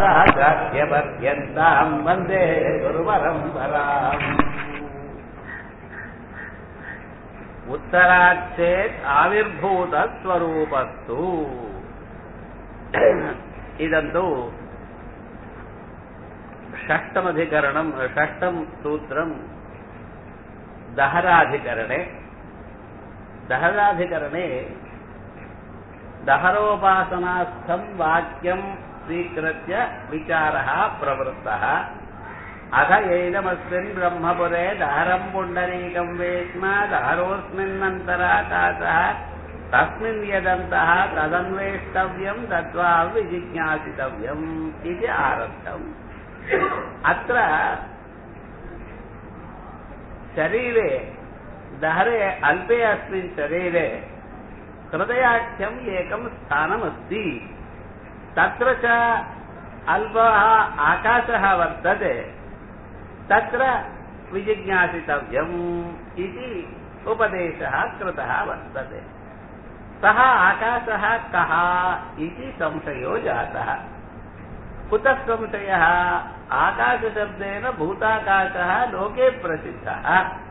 अस्मदाचार्यपर्यन्ताम् वन्दे गुरुपरम्पराम् उत्तराच्चेत् आविर्भूतस्वरूपस्तु इदन्तु षष्टमधिकरणम् षष्टम् सूत्रम् दहराधिकरणे दहराधिकरणे दहरोपासनास्थम् वाक्यम् स्वीकृत्य विचारः प्रवृत्तः अथ एदमस्मिन् ब्रह्मपुरे दहरम् पुण्डरीकम् वेश्म दहरोऽस्मिन्नन्तराकाशः तस्मिन् यदन्तः तदन्वेष्टव्यम् तद्वा विजिज्ञासितव्यम् इति आरब्धम् अत्र शरीरे दहरे अल्पे अस्मिन् शरीरे हृदयाख्यम् एकम् स्थानमस्ति तत्र च अल्पः आकाशः वर्तते तत्र विजिज्ञासितव्यम् इति उपदेशः कृतः वर्तते सः आकाशः कः इति संशयो जातः कुतः संशयः आकाशशब्देन भूताकाशः लोके प्रसिद्धः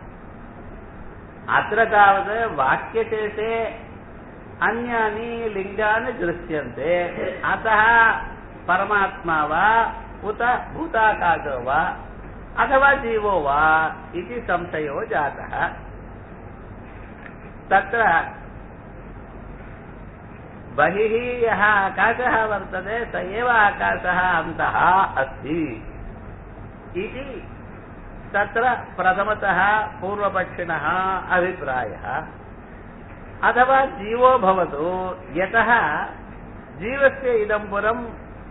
अत्र तावत् वाक्यशेषे अन्यानि लिङ्गानि दृश्यन्ते अतः परमात्मा वा उत भूताकाशो वा अथवा जीवो वा इति संशयो जातः तत्र बहिः यः आकाशः वर्तते स एव आकाशः अन्तः अस्ति इति तत्र प्रथमतः पूर्वपक्षिणः अभिप्रायः अथवा जीवो भवतु यतः जीवस्य इदं पुरं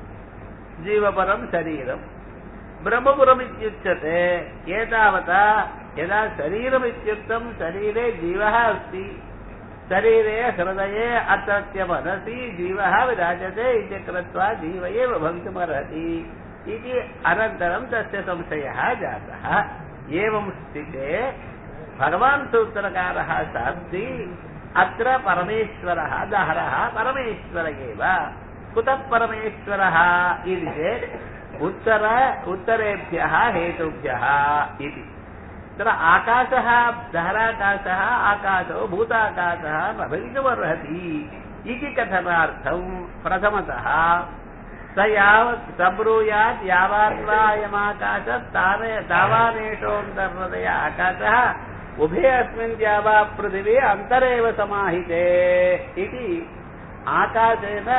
जीवपरं शरीरम् ब्रह्मपुरमित्युच्यते एतावता यदा शरीरमित्युक्तं शरीरे जीवः अस्ति शरीरे हृदये अत्रत्य मनसि जीवः विराजते इति कृत्वा जीव एव भवितुमर्हति इति अनन्तरं तस्य संशयः जातः एवं स्थिते भगवान् सूत्रकारः शास्ति अत्र परमेश्वरः दहरः परमेश्वर एव कुतः परमेश्वरः इति चेत् उत्तर उत्तरेभ्यः हेतुभ्यः इति तत्र आकाशः दहराकाशः आकाशो भूताकाशः न भवितुमर्हति इति कथनार्थम् प्रथमतः स यावत् सब्रूयात् यावात्वा अयमाकाशः ताने तावानेषोऽन्तर्हृदय आकाशः उभे अस्मिन् द्यावा पृथिवी अन्तरेव समाहिते इति आकाशेन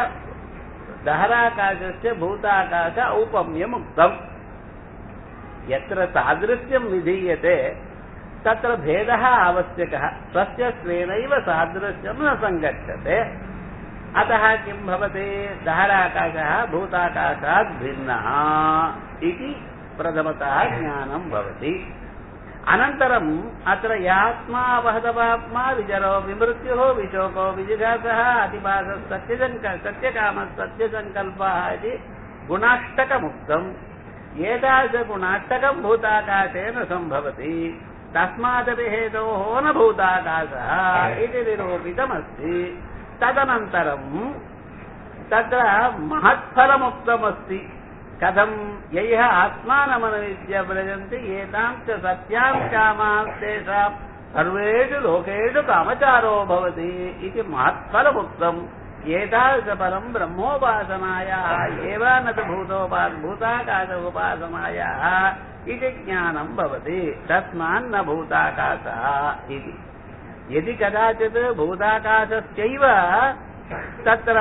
दहराकाशस्य भूताकाश औपम्यमुक्तम् यत्र सादृश्यं विधीयते तत्र भेदः आवश्यकः स्वस्य स्वेनैव सादृश्यं न सङ्गच्छते अतः किं भवति दहराकाशः भूताकाशात् भिन्नः इति प्रथमतः ज्ञानं भवति अनन्तरम् अत्र यात्मा वहदवात्मा विजरो विमृत्युः विशोको विजिघासः अतिभासः सत्यसङ्क सत्यकामः सत्यसङ्कल्पः इति गुणाष्टकमुक्तम् एतादृशगुणाष्टकम् भूताकाशेन सम्भवति तस्मादपि हेतोः न भूताकाशः इति निरूपितमस्ति तदनन्तरम् तत्र महत्फलमुक्तमस्ति कथम् यैः आत्मानमनविद्य व्रजन्ति एतां च सत्यां कामास्तेषाम् सर्वेषु लोकेषु कामचारो भवति इति महत्फलमुक्तम् एतादृशफलम् ब्रह्मोपासनायाः एव न तु भूतोपा भूताकाश उपासनायाः इति ज्ञानम् भवति तस्मान्न भूताकाशः इति यदि कदाचित् भूताकाशस्यैव तत्र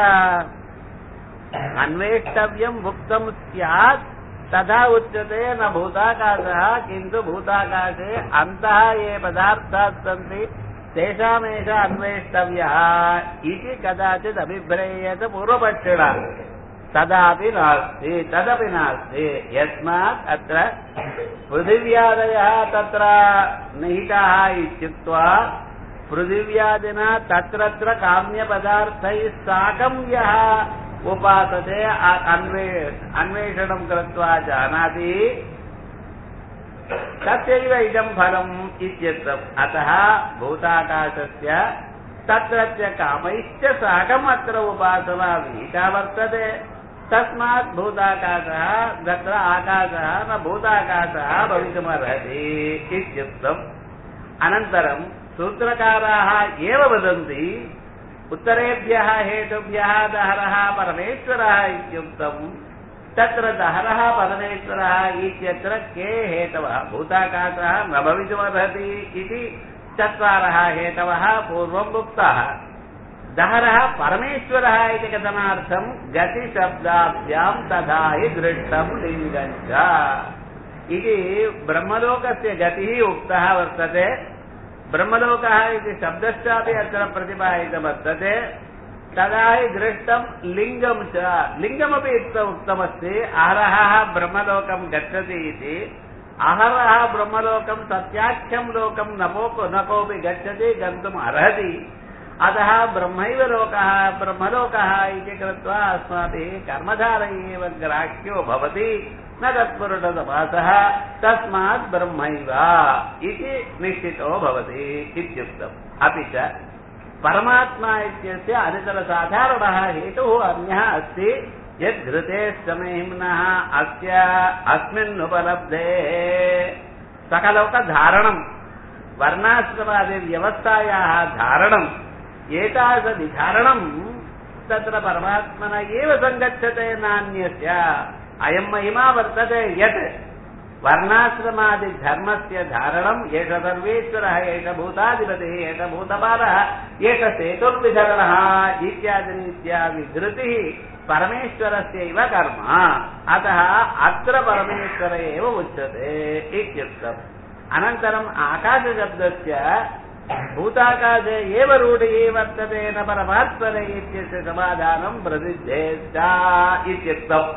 अन्वेष्टव्यम् उक्तम् स्यात् तथा उच्यते न भूताकाशः किन्तु भूताकाशे अन्तः ये पदार्थाः सन्ति तेषामेष अन्वेष्टव्यः इति कदाचित् अभिभ्रेयत पूर्वपक्षिणा तदापि नास्ति तदपि नास्ति यस्मात् अत्र पृथिव्यादयः तत्र निहिताः इत्युक्त्वा पृथिव्यादिना तत्रत्र काम्यपदार्थैः साकं यः उपासते अन्वे अन्वेषणं कृत्वा जानाति तस्यैव इदं फलम् इत्यर्थम् अतः भूताकाशस्य तत्रत्य कामैश्च साकम् अत्र उपासना विहिता वर्तते तस्मात् भूताकाशः तत्र आकाशः न भूताकाशः भवितुमर्हति इत्युक्तम् अनन्तरं सूत्रकाराः एव वदन्ति उत्तरेभ्यः हेतुभ्यः दहरः परमेश्वरः इत्युक्तम् तत्र दहरः परमेश्वरः इत्यत्र के हेतवः भूताकाशः न भवितुमर्हति इति चत्वारः हेतवः पूर्वम् उक्ताः दहरः परमेश्वरः इति कथनार्थम् गतिशब्दाभ्याम् तथा हि दृष्टम् लिङ्गम् च इति ब्रह्मलोकस्य गतिः उक्तः वर्तते ब्रह्मलोकः इति शब्दश्चापि अत्र प्रतिपादितं वर्तते तदा हि दृष्टम् लिङ्गम् च लिङ्गमपि उक्तमस्ति अहरः ब्रह्मलोकम् गच्छति इति अहरः ब्रह्मलोकम् सत्याख्यम् लोकम् न न कोऽपि गच्छति गन्तुम् अर्हति अतः ब्रह्मैव लोकः ब्रह्मलोकः इति कृत्वा अस्माभिः कर्मधारः एव ग्राह्यो भवति न तत्पुरुषसमासः तस्मात् ब्रह्मैव इति निश्चितो भवति इत्युक्तम् अपि च परमात्मा इत्यस्य अनितरसाधारणः हेतुः अन्यः अस्ति यद् घृते समेम्नः अस्य अस्मिन्नुपलब्धे सकलोकधारणम् वर्णाश्रमादिव्यवस्थायाः धारणम् एतादृशविधारणम् तत्र परमात्मन एव सङ्गच्छते नान्यस्य अयम् महिमा वर्तते यत् वर्णाश्रमादिधर्मस्य धारणम् एष सर्वेश्वरः एष भूताधिपतिः एष भूतपालः एष सेतुर्विधरणः इत्यादिरीत्या विधृतिः परमेश्वरस्यैव कर्म अतः अत्र परमेश्वर एव उच्यते इत्युक्तम् अनन्तरम् आकाशशब्दस्य भूताकाशे एव रूढिः वर्तते न परमात्मने इत्यस्य समाधानम् प्रसिद्धेश्च इत्युक्तम्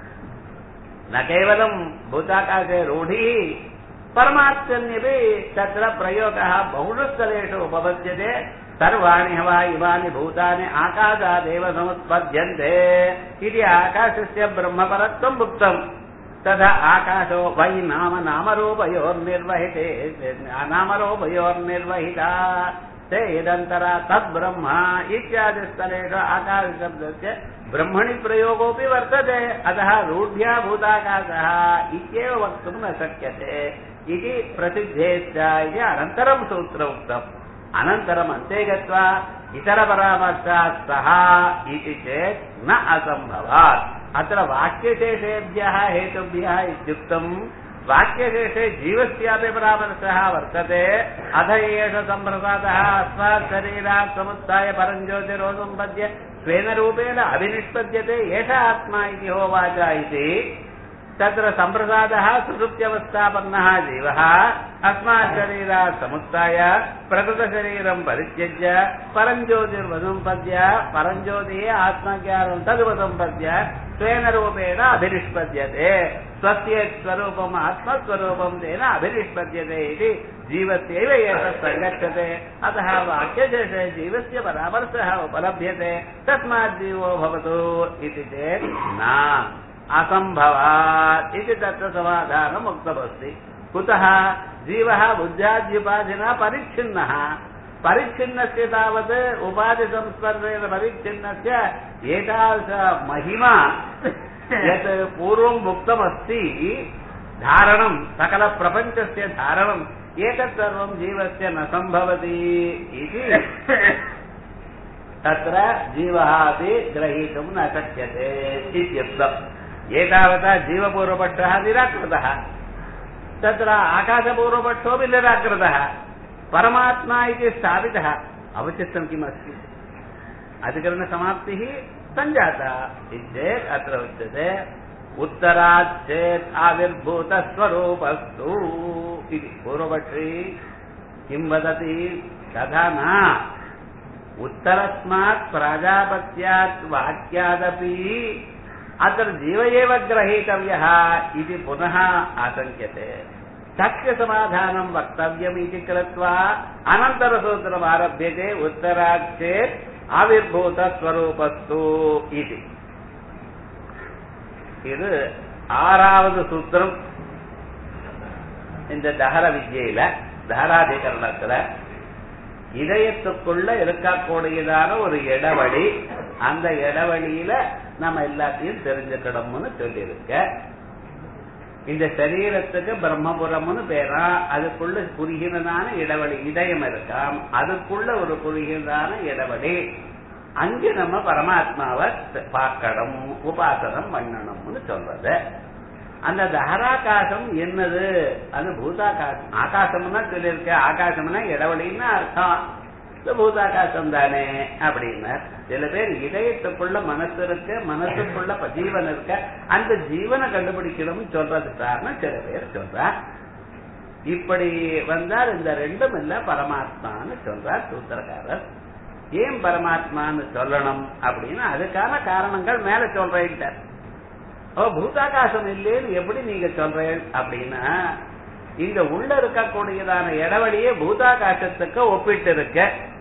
न केवलम् भूताकाशे रूढिः परमात्मन्यपि तत्र प्रयोगः बहुषु स्थलेषु उपपद्यते सर्वाणि हवा इमानि भूतानि आकाशादेव समुत्पद्यन्ते इति आकाशस्य ब्रह्मपरत्वम् उक्तम् तथा आकाशो वै नाम नामरूपयोर्निर्वहिते नामरूपयोर्निर्वहिता ते यदन्तरा तद्ब्रह्म इत्यादिस्थलेषु आकाशशब्दस्य ब्रह्मणि प्रयोगोऽपि वर्तते अतः रूढ्या भूताकाशः इत्येव वक्तुं न शक्यते इति प्रसिद्धेश्च इति अनन्तरं सूत्र उक्तम् अनन्तरम् अन्ते गत्वा इतरपरामर्शात् सः इति चेत् न असम्भवात् अत्र वाक्यशेषेभ्यः हेतुभ्यः इत्युक्तम् वाक्यशेषे जीवस्यापि परामर्शः वर्तते अथ एष सम्प्रसादः अस्मात् शरीरात् समुत्थाय परञ्ज्योतिरोसम्पद्य स्वेन रूपेण अभिनिष्पद्यते एष आत्मा इति होवाच इति तत्र सम्प्रसादः सुषुप्त्यवस्थापन्नः जीवः अस्मात् शरीरात् समुत्थाय प्रकृतशरीरम् परित्यज्य परञ्ज्योतिर्वसम्पद्य परञ्ज्योतिः आत्मज्ञानम् तदुपसम्पद्य स्वेन रूपेण अभिनिष्पद्यते स्वस्य स्वरूपम् आत्मस्वरूपम् तेन अभिनिष्पद्यते इति जीवस्यैव एतत् सङ्गच्छते अतः वाक्यशेषे जीवस्य परामर्शः उपलभ्यते तस्मात् जीवो भवतु इति चेत् न असम्भवात् इति तत्र समाधानम् उक्तमस्ति कुतः जीवः बुद्ध्याद्युपाधिना परिच्छिन्नः परिच्छिन्नस्य तावत् उपाधिसंस्पर्शेन परिच्छिन्नस्य एतादृश महिमा यत् पूर्वम् उक्तमस्ति धारणम् सकलप्रपञ्चस्य धारणम् एतत् सर्वम् जीवस्य न सम्भवति इति तत्र जीवः अपि ग्रहीतुम् न शक्यते इत्युक्तम् एतावता जीवपूर्वपक्षः निराकृतः तत्र आकाशपूर्वपक्षोऽपि निराकृतः परमात्मा इति स्थापितः अवचित्तं किमस्ति अधिकरणसमाप्तिः सञ्जाता चेत् अत्र उच्यते उत्तरात् चेत् आविर्भूतस्वरूपस्तु इति पूर्वपक्षी किं वदति तथा न उत्तरस्मात् प्राजापत्यात् वाक्यादपि अत्र जीव एव ग्रहीतव्यः इति पुनः आशङ्क्यते तस्य समाधानं वक्तव्यम् इति कृत्वा अनन्तरसूत्रमारभ्यते उत्तरात् चेत् ஆவிர்பூதஸ்வரூபஸ்து இது இது ஆறாவது சூத்திரம் இந்த தகர வித்யில தகராதிகரணத்துல இதயத்துக்குள்ள இருக்கக்கூடியதான ஒரு இடவழி அந்த இடைவெளியில நம்ம எல்லாத்தையும் தெரிஞ்சுக்கணும்னு சொல்லியிருக்க இந்த சரீரத்துக்கு பிரம்மபுரம்னு பேரா அதுக்குள்ள குறுகினதான இடைவெளி இதயம் இருக்காம் அதுக்குள்ள ஒரு குறுகினதான இடைவெளி அங்கு நம்ம பரமாத்மாவை பார்க்கணும் உபாசனம் பண்ணணும்னு சொல்றது அந்த தஹராகாசம் என்னது அது பூதாகாசம் ஆகாசம்னா சொல்லியிருக்க ஆகாசம்னா இடைவெளின்னு அர்த்தம் இந்த பூதாகாசம் தானே அப்படின்னு சில பேர் இதயத்துக்குள்ள மனசு இருக்க மனசுக்குள்ள ஜீவன் இருக்க அந்த ஜீவனை கண்டுபிடிக்கணும்னு சொல்றது காரணம் சில பேர் சொல்றா இப்படி வந்தால் இந்த ரெண்டும் இல்ல பரமாத்மான்னு சொல்றார் சூத்திரக்காரர் ஏன் பரமாத்மான்னு சொல்லணும் அப்படின்னு அதுக்கான காரணங்கள் மேல சொல்றேன் ஓ பூதாகாசம் இல்லேன்னு எப்படி நீங்க சொல்றீங்க அப்படின்னா இந்த உள்ள இருக்கக்கூடியதான இடைவெளியே பூதாகாசத்துக்கு ஒப்பிட்டு இருக்க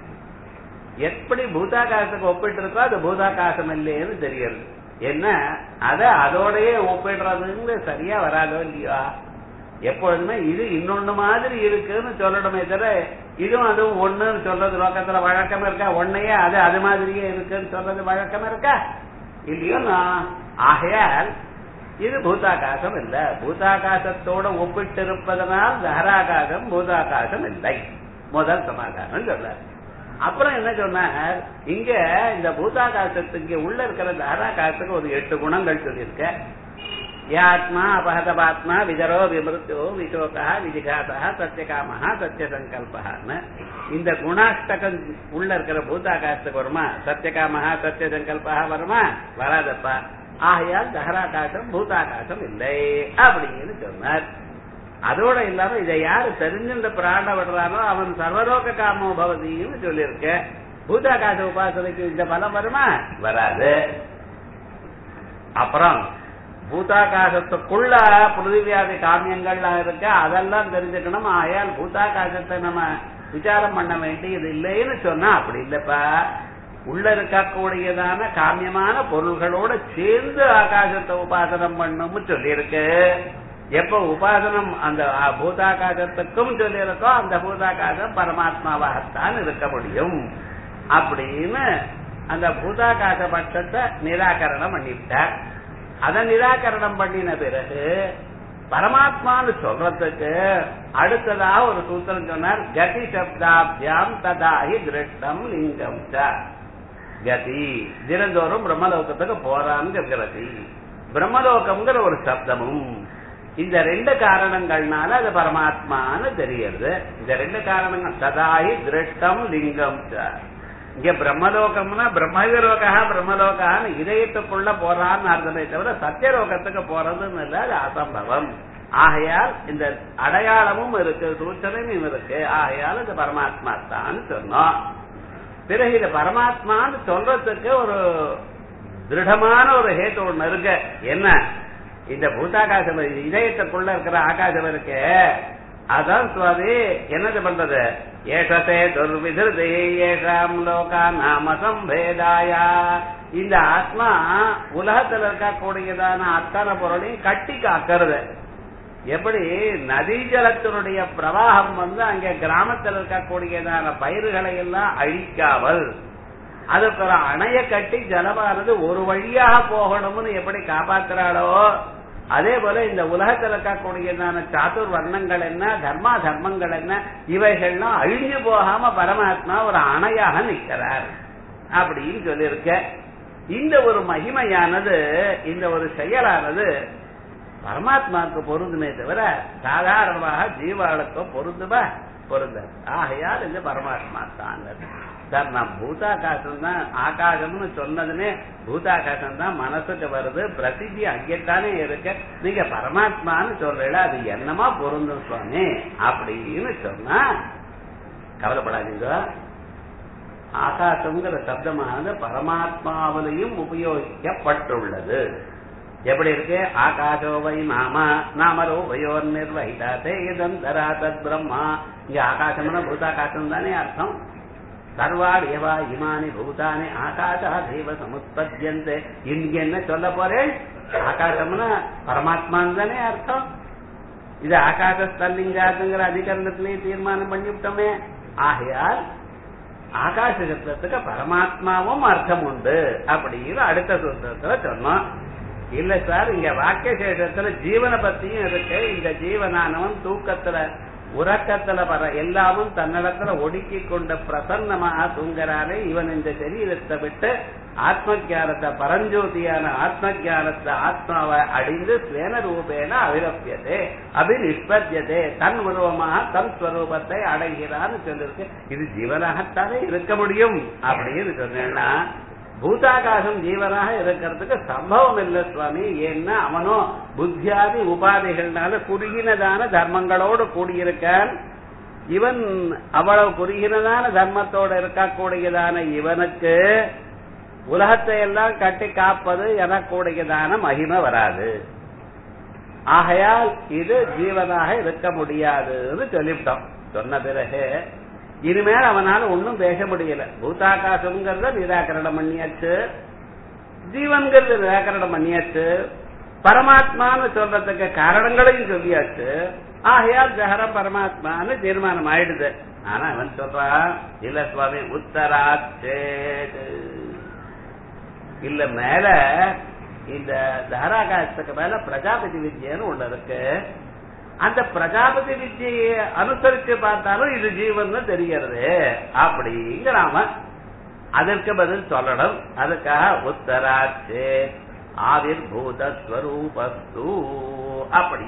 எப்படி பூதாகாசத்துக்கு ஒப்பிட்டு இருக்கோ அது பூதாகாசம் இல்லையேன்னு தெரியுது என்ன அத அதோடயே ஒப்பிடுறதுன்னு சரியா வராதோ இல்லையா எப்பொழுதுமே இது இன்னொன்னு மாதிரி இருக்குன்னு சொல்லணுமே தவிர இதுவும் அதுவும் ஒண்ணுன்னு சொல்றது லோக்கத்துல வழக்கம் இருக்கா ஒன்னையே அது அது மாதிரியே இருக்குன்னு சொல்றது வழக்கம் இருக்கா இல்லையோ நான் ஆகையால் இது பூதாகாசம் இல்ல பூதாகாசத்தோட ஒப்பிட்டு இருப்பதனால் தஹராகாசம் பூதாகாசம் இல்லை முதல் சமாதானம் சொல்ல அப்புறம் என்ன சொன்னார் இங்க இந்த பூதாகாசத்துக்கு உள்ள இருக்கிற தஹராகாசத்துக்கு ஒரு எட்டு குணங்கள் சொல்லியிருக்க யாத்மா அபகதபாத்மா விஜரோ விமிருத்தோ விசோகா விஜிகாதா சத்தியகாமஹா சத்திய சங்கல்பகான்னு இந்த குணாஷ்டகம் உள்ள இருக்கிற பூதாகாசத்துக்கு வருமா சத்தியகாமஹா சத்திய சங்கல்பா வருமா வராதப்பா ஆகையால் தகராகாசம் பூதாகாசம் இல்லை அப்படின்னு சொன்னார் அதோட இல்லாம இதை யாரு தெரிஞ்சிருந்த பிராண விடுறாரோ அவன் சர்வலோக காமோ பவதின்னு சொல்லியிருக்க பூதாகாச உபாசனைக்கு இந்த பலம் வருமா வராது அப்புறம் பூதாகாசத்துக்குள்ள பிருத்திவியாதி காமியங்கள்லாம் இருக்க அதெல்லாம் தெரிஞ்சுக்கணும் ஆயால் பூதாகாசத்தை நம்ம விசாரம் பண்ண வேண்டியது இல்லைன்னு சொன்னா அப்படி இல்லப்பா உள்ள இருக்கக்கூடியதான காமியமான பொருள்களோட சேர்ந்து ஆகாசத்தை உபாசனம் பண்ணும்னு சொல்லியிருக்கு எப்ப உபாசனம் அந்த பூதாகாசத்துக்கும் சொல்லியிருக்கோ அந்த பூதாகாசம் பரமாத்மாவாகத்தான் இருக்க முடியும் அப்படின்னு அந்த பூதாகாச பட்சத்தை நிராகரணம் பண்ணிவிட்டார் அதை நிராகரணம் பண்ணின பிறகு பரமாத்மான்னு சொல்றதுக்கு அடுத்ததாக ஒரு சூத்திரம் சொன்னார் கதி சப்தாபியாம் ததாஹி திருஷ்டம் லிங்கம் கதி தினந்தோறும் பிரம்மலோகத்துக்கு போறான்னு கதி பிரம்மலோகம்ங்கிற ஒரு சப்தமும் இந்த ரெண்டு காரணங்கள்னால அது பரமாத்மான்னு தெரியுது இந்த ரெண்டு காரணங்கள் ததாஹி திருஷ்டம் லிங்கம் இங்க பிரம்மலோகம்னா பிரம்மலோகா பிரம்மலோகான்னு இதயத்துக்குள்ள போறான்னு அர்த்தமே தவிர சத்தியலோகத்துக்கு போறதுன்னு இல்ல அது அசம்பவம் ஆகையால் இந்த அடையாளமும் இருக்கு சூச்சனையும் இருக்கு ஆகையால் இது பரமாத்மா தான் சொன்னோம் பிறகு இது பரமாத்மான்னு சொல்றதுக்கு ஒரு திருடமான ஒரு ஹேத்து ஒண்ணு இருக்கு என்ன இந்த பூதாகாசம் இதயத்துக்குள்ள இருக்கிற ஆகாசம் இருக்கு அதான் சுவாமி என்னது பண்றது ஏஷசே துர்விதிருதே ஏஷாம் லோகா நாம சம்பேதாயா இந்த ஆத்மா உலகத்துல இருக்கக்கூடியதான அத்தனை பொருளையும் கட்டி காக்கிறது எப்படி நதி ஜலத்தினுடைய பிரவாகம் வந்து அங்க கிராமத்தில் இருக்கக்கூடியதான பயிர்களை எல்லாம் அழிக்காமல் அதுக்கு ஒரு அணைய கட்டி ஜலமானது ஒரு வழியாக போகணும்னு எப்படி காப்பாத்துறாளோ அதே போல இந்த உலகத்தில் இருக்கக்கூடியதான சாத்துர் வர்ணங்கள் என்ன தர்மா தர்மங்கள் என்ன இவைகள்லாம் அழிஞ்சு போகாம பரமாத்மா ஒரு அணையாக நிற்கிறார் அப்படின்னு சொல்லியிருக்க இந்த ஒரு மகிமையானது இந்த ஒரு செயலானது பரமாத்மாவுக்கு பொருந்துமே தவிர சாதாரணமாக ஜீவாளுக்கோ பொருந்துமா பொருந்த ஆகையால் இந்த பரமாத்மா தான் சார் நான் பூதாகாசம் தான் ஆகாசம்னு சொன்னதுமே பூதாகாசம் தான் மனசுக்கு வருது பிரசித்தி அங்கேத்தானே இருக்கு நீங்க பரமாத்மான்னு சொல்றீங்களா அது என்னமா பொருந்தும் சுவாமி அப்படின்னு சொன்னா கவலைப்படாதீங்க ஆகாசம்ங்கிற சப்தமானது பரமாத்மாவிலையும் உபயோகிக்கப்பட்டுள்ளது எப்படி இருக்கு ஆகாசோவை நாம நாமரோபயோ நிர்வகிதா தேதந்தரா தத் பிரம்மா இங்க ஆகாசம்னா பூதாகாசம் தானே அர்த்தம் சர்வாடேவா இமானி பூதானி ஆகாசா தெய்வ சமுத்பத்தியந்தே இங்க என்ன சொல்ல போறேன் ஆகாசம்னா பரமாத்மான்னு தானே அர்த்தம் இது ஆகாச ஸ்தல்லிங்காதுங்கிற அதிகரணத்திலேயே தீர்மானம் பண்ணிவிட்டோமே ஆகையால் ஆகாச சப்தத்துக்கு பரமாத்மாவும் அர்த்தம் உண்டு அப்படின்னு அடுத்த சூத்திரத்துல சொன்னோம் இல்ல சார் இங்க வாக்கிய சேஷத்துல ஜீவனை பத்தியும் இருக்கு இந்த ஜீவனானவன் தூக்கத்துல உறக்கத்துல வர எல்லாமும் தன்னிடத்துல ஒடுக்கி கொண்ட பிரசன்னமாக தூங்குறானே இவன் இந்த சரீரத்தை விட்டு ஆத்ம ஜானத்தை பரஞ்சோதியான ஆத்ம ஜானத்தை ஆத்மாவை அடிந்து ஸ்வேன ரூபேன அபிரப்பியதே அபிநிஷ்பத்தியதே தன் உருவமாக தன் ஸ்வரூபத்தை அடைகிறான்னு சொல்லிருக்கு இது ஜீவனாகத்தானே இருக்க முடியும் அப்படின்னு சொன்னேன்னா பூதாகாசம் ஜீவனாக இருக்கிறதுக்கு சம்பவம் இல்லை சுவாமி ஏன்னா அவனும் புத்தியாதி உபாதைகள்னால குறுகினதான தர்மங்களோடு கூடியிருக்கான் இவன் அவ்வளவு குறுகினதான தர்மத்தோட இருக்கக்கூடியதான இவனுக்கு உலகத்தை எல்லாம் கட்டி காப்பது எனக்கூடியதான மகிமை வராது ஆகையால் இது ஜீவனாக இருக்க முடியாதுன்னு சொல்லிவிட்டோம் சொன்ன பிறகு இனிமேல் அவனால ஒன்னும் பேச முடியல பூதாகாசம்ங்கிறத நிராகரணம் பண்ணியாச்சு ஜீவன்கிறது நிராகரணம் பண்ணியாச்சு பரமாத்மான்னு சொல்றதுக்கு காரணங்களையும் சொல்லியாச்சு ஆகையால் ஜஹர பரமாத்மான்னு தீர்மானம் ஆயிடுது ஆனா அவன் சொல்றான் இல்ல சுவாமி உத்தராச்சேது இல்ல மேல இந்த தாராகாசத்துக்கு மேல பிரஜாபதி வித்யன்னு ஒண்ணு இருக்கு அந்த பிரஜாபதி வித்தியை அனுசரிச்சு பார்த்தாலும் இது ஜீவன் தெரிகிறது அப்படிங்கிறாம அதற்கு பதில் சொல்லணும் அதுக்காக உத்தராச்சே ஆவிர் பூதஸ்வரூபஸ்து அப்படி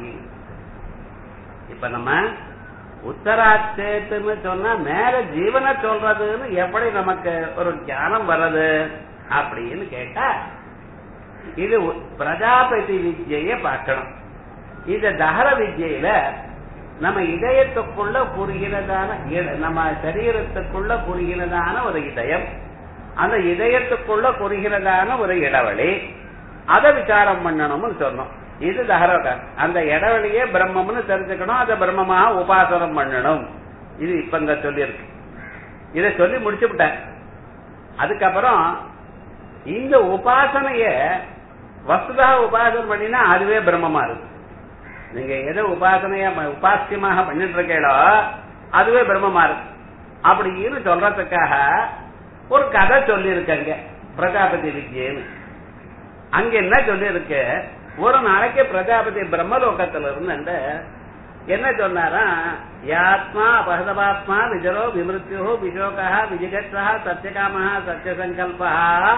இப்ப நம்ம உத்தராச்சேத்துன்னு சொன்னா மேல ஜீவனை சொல்றதுன்னு எப்படி நமக்கு ஒரு ஞானம் வர்றது அப்படின்னு கேட்டா இது பிரஜாபதி வித்யை பார்க்கணும் இந்த தகர வித்யில நம்ம இதயத்துக்குள்ள புரிகிறதான நம்ம சரீரத்துக்குள்ள புரிகிறதான ஒரு இதயம் அந்த இதயத்துக்குள்ள புரிகிறதான ஒரு இடைவெளி அதை விசாரம் பண்ணணும்னு சொன்னோம் இது தகரகம் அந்த இடைவெளியே பிரம்மம்னு தெரிஞ்சுக்கணும் அதை பிரம்மமாக உபாசனம் பண்ணணும் இது இப்ப இங்க சொல்லியிருக்கு இதை சொல்லி முடிச்சு விட்டேன் அதுக்கப்புறம் இந்த உபாசனைய வசுதா உபாசனை பண்ணினா அதுவே பிரம்மமா இருக்கு நீங்க எதை உபாசனையா உபாசியமாக பண்ணிட்டு இருக்கீங்களோ அதுவே பிரம்மமா இருக்கு அப்படின்னு சொல்றதுக்காக ஒரு கதை சொல்லி இருக்கங்க பிரஜாபதி வித்யன்னு அங்க என்ன சொல்லி இருக்கு ஒரு நாளைக்கு பிரஜாபதி பிரம்மலோகத்துல இருந்து என்ன சொன்னாரா யாத்மா அபகதபாத்மா விஜரோ விமிருத்யோ விஜோகா விஜிகத்ரா சத்தியகாம சத்தியசங்கல்பா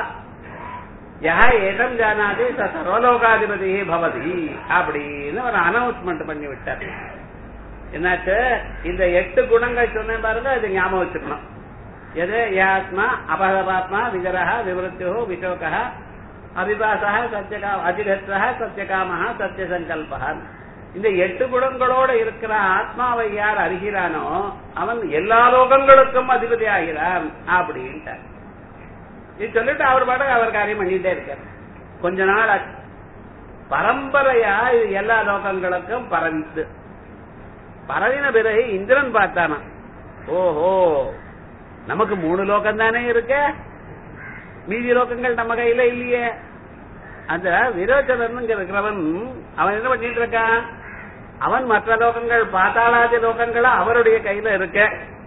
யா ஏதம் ஜானாதி சர்வலோகாதிபதி பவதி அப்படின்னு ஒரு அனௌன்ஸ்மெண்ட் பண்ணி விட்டார் என்னாச்சு இந்த எட்டு குணங்கள் சொன்னேன் பாருங்க அது ஞாபகம் வச்சுக்கணும் எது யாத்மா அபகபாத்மா விஜரா விவருத்தியோ விசோகா அபிபாசா சத்தியகா அதிகத்ரா சத்தியகாம சத்தியசங்கல்பா இந்த எட்டு குணங்களோட இருக்கிற ஆத்மாவை யார் அறிகிறானோ அவன் எல்லா லோகங்களுக்கும் அதிபதி ஆகிறான் அப்படின்ட்டார் இது சொல்லிட்டு அவர் பாட்டு அவர் காரியம் பண்ணிட்டே இருக்கார் கொஞ்ச நாள் ஆச்சு பரம்பரையா இது எல்லா லோகங்களுக்கும் பரவித்து பரவின பிறகு இந்திரன் பார்த்தானா ஓஹோ நமக்கு மூணு லோகம் தானே இருக்க மீதி லோகங்கள் நம்ம கையில இல்லையே அந்த விரோச்சனன் இருக்கிறவன் அவன் என்ன பண்ணிட்டு இருக்கான் அவன் மற்ற லோகங்கள் பாத்தாளாதி லோகங்களா அவருடைய கையில இருக்க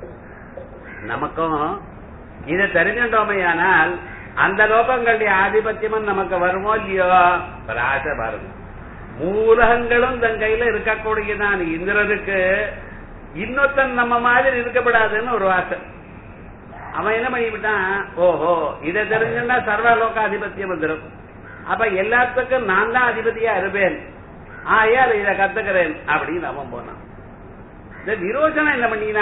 நமக்கும் இதை தெரிஞ்சிட்டோமையானால் அந்த லோகங்களுடைய ஆதிபத்தியமும் நமக்கு வருமோ இல்லையோ ஒரு ஆசை பாருங்க மூலகங்களும் தன் கையில இருக்கக்கூடியதான் இந்திரனுக்கு இன்னொருத்தன் நம்ம மாதிரி இருக்கப்படாதுன்னு ஒரு ஆசை அவன் என்ன பண்ணிவிட்டான் ஓஹோ இதை தெரிஞ்சுன்னா சர்வ லோகாதிபத்தியம் வந்துடும் அப்ப எல்லாத்துக்கும் நான் தான் அதிபதியா இருப்பேன் ஆயால் இதை கத்துக்கிறேன் அப்படின்னு அவன் போனான் இந்த விரோச்சனம் என்ன பண்ணினா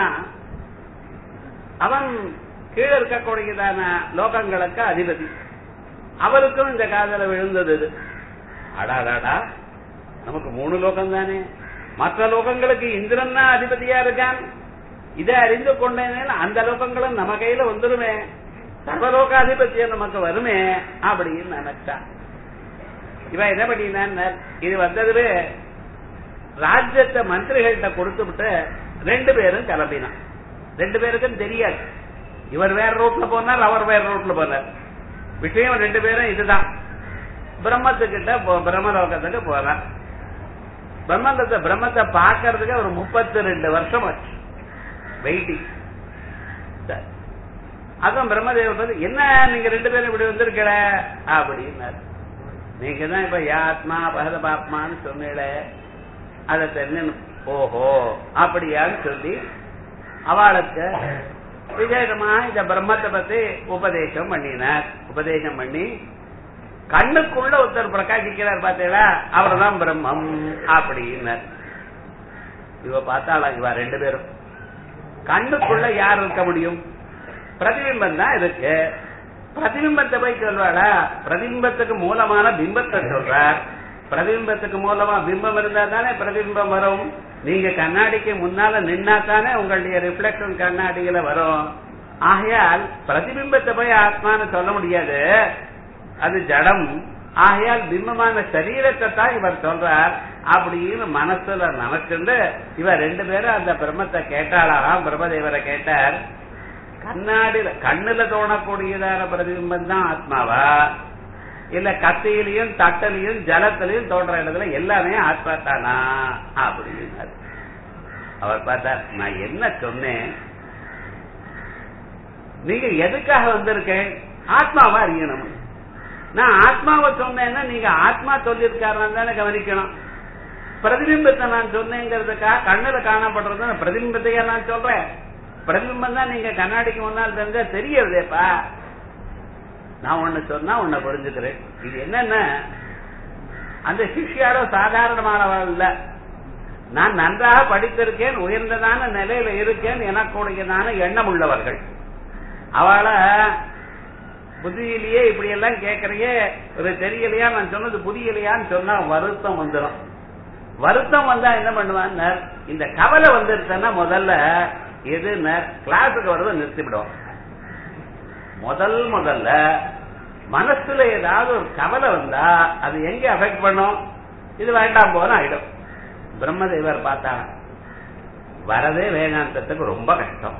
அவன் கீழே இருக்கக்கூடியதான லோகங்களுக்கு அதிபதி அவருக்கும் இந்த காதல விழுந்தது இது அடாடாடா நமக்கு மூணு லோகம் தானே மற்ற லோகங்களுக்கு இந்திரன் தான் அதிபதியா இருக்கான் இதை அறிந்து கொண்டேன் அந்த லோகங்களும் நம்ம கையில வந்துருமே சர்வலோகாதிபத்தியம் நமக்கு வருமே அப்படின்னு நினைச்சான் இவன் என்ன பண்ணினான் இது வந்ததுவே ராஜ்யத்தை மந்திரிகள்கிட்ட கொடுத்து விட்டு ரெண்டு பேரும் கிளம்பினான் ரெண்டு பேருக்கும் தெரியாது இவர் வேற ரூட்ல போனார் அவர் வேற ரூட்ல போனார் விஷயம் ரெண்டு பேரும் இதுதான் பிரம்மத்துக்கிட்ட பிரம்மலோகத்துக்கு போறான் பிரம்மத்தை பிரம்மத்தை பாக்கிறதுக்கு ஒரு முப்பத்தி ரெண்டு வருஷம் ஆச்சு வெயிட்டிங் அதான் பிரம்மதேவர் பார்த்து என்ன நீங்க ரெண்டு பேரும் இப்படி வந்திருக்கல அப்படின்னாரு நீங்க தான் இப்ப யாத்மா பகத பாப்மான்னு சொன்னீங்கள அதை தெரிஞ்சு ஓஹோ அப்படியான்னு சொல்லி அவளுக்கு விசேஷமா இந்த பிரம்மத்தை பத்தி உபதேசம் பண்ணினார் உபதேசம் பண்ணி கண்ணுக்குள்ள ஒருத்தர் பிரகாசிக்கிறார் பார்த்தீங்களா அவர் தான் பிரம்மம் அப்படின்னார் இவ பார்த்தாளா இவ ரெண்டு பேரும் கண்ணுக்குள்ள யார் இருக்க முடியும் பிரதிபிம்பம் தான் இருக்கு பிரதிபிம்பத்தை போய் சொல்வாளா பிரதிபிம்பத்துக்கு மூலமான பிம்பத்தை சொல்றார் பிரதிபிம்பத்துக்கு மூலமா பிம்பம் இருந்தா தானே பிரதிபிம்பம் வரும் நீங்க கண்ணாடிக்கு முன்னால நின்னா தானே உங்களுடைய ரிஃப்ளெக்ஷன் கண்ணாடியில வரும் ஆகையால் பிரதிபிம்பத்தை போய் ஆத்மான்னு சொல்ல முடியாது அது ஜடம் ஆகையால் பிம்பமான சரீரத்தை தான் இவர் சொல்றார் அப்படின்னு மனசுல நினைச்சுண்டு இவர் ரெண்டு பேரும் அந்த பிரம்மத்தை கேட்டாளாம் பிரம்மதேவரை கேட்டார் கண்ணாடியில கண்ணுல தோணக்கூடியதான பிரதிபிம்பம் தான் ஆத்மாவா இல்ல கத்தியிலையும் தட்டலையும் ஜலத்திலையும் தோன்ற இடத்துல எல்லாமே ஆத்மா தானா அப்படின்னாரு அவர் பார்த்தார் நான் என்ன சொன்னேன் நீங்க எதுக்காக வந்திருக்கேன் ஆத்மாவா அறியணும் நான் ஆத்மாவை சொன்னேன்னா நீங்க ஆத்மா சொல்லியிருக்காருன்னு தானே கவனிக்கணும் பிரதிபிம்பத்தை நான் சொன்னேங்கிறதுக்காக கண்ணுல காணப்படுறது பிரதிபிம்பத்தையா நான் சொல்றேன் பிரதிபிம்பம் தான் நீங்க கண்ணாடிக்கு முன்னால் தெரிஞ்சா தெரியறதேப்பா நான் ஒண்ணு சொன்னா உன்னை புரிஞ்சுக்கிறேன் இது என்னன்னா அந்த சிஷ்யாரோ சாதாரணமானவள் இல்ல நான் நன்றாக படித்திருக்கேன் உயர்ந்ததான நிலையில இருக்கேன் எனக்குடையதான எண்ணம் உள்ளவர்கள் அவளை புதியிலேயே இப்படி எல்லாம் கேட்கறையே ஒரு தெரியலையா நான் சொன்னது புரியலையான்னு சொன்னா வருத்தம் வந்துடும் வருத்தம் வந்தா என்ன பண்ணுவான் இந்த கவலை வந்துருச்சுன்னா முதல்ல எது கிளாஸுக்கு வரத நிறுத்திவிடும் முதல் முதல்ல மனசுல ஏதாவது ஒரு கவலை வந்தா அது எங்க அஃபெக்ட் பண்ணும் இது வேண்டாம் போன ஆயிடும் பிரம்மதேவர் பார்த்தா வரதே வேதாந்தத்துக்கு ரொம்ப கஷ்டம்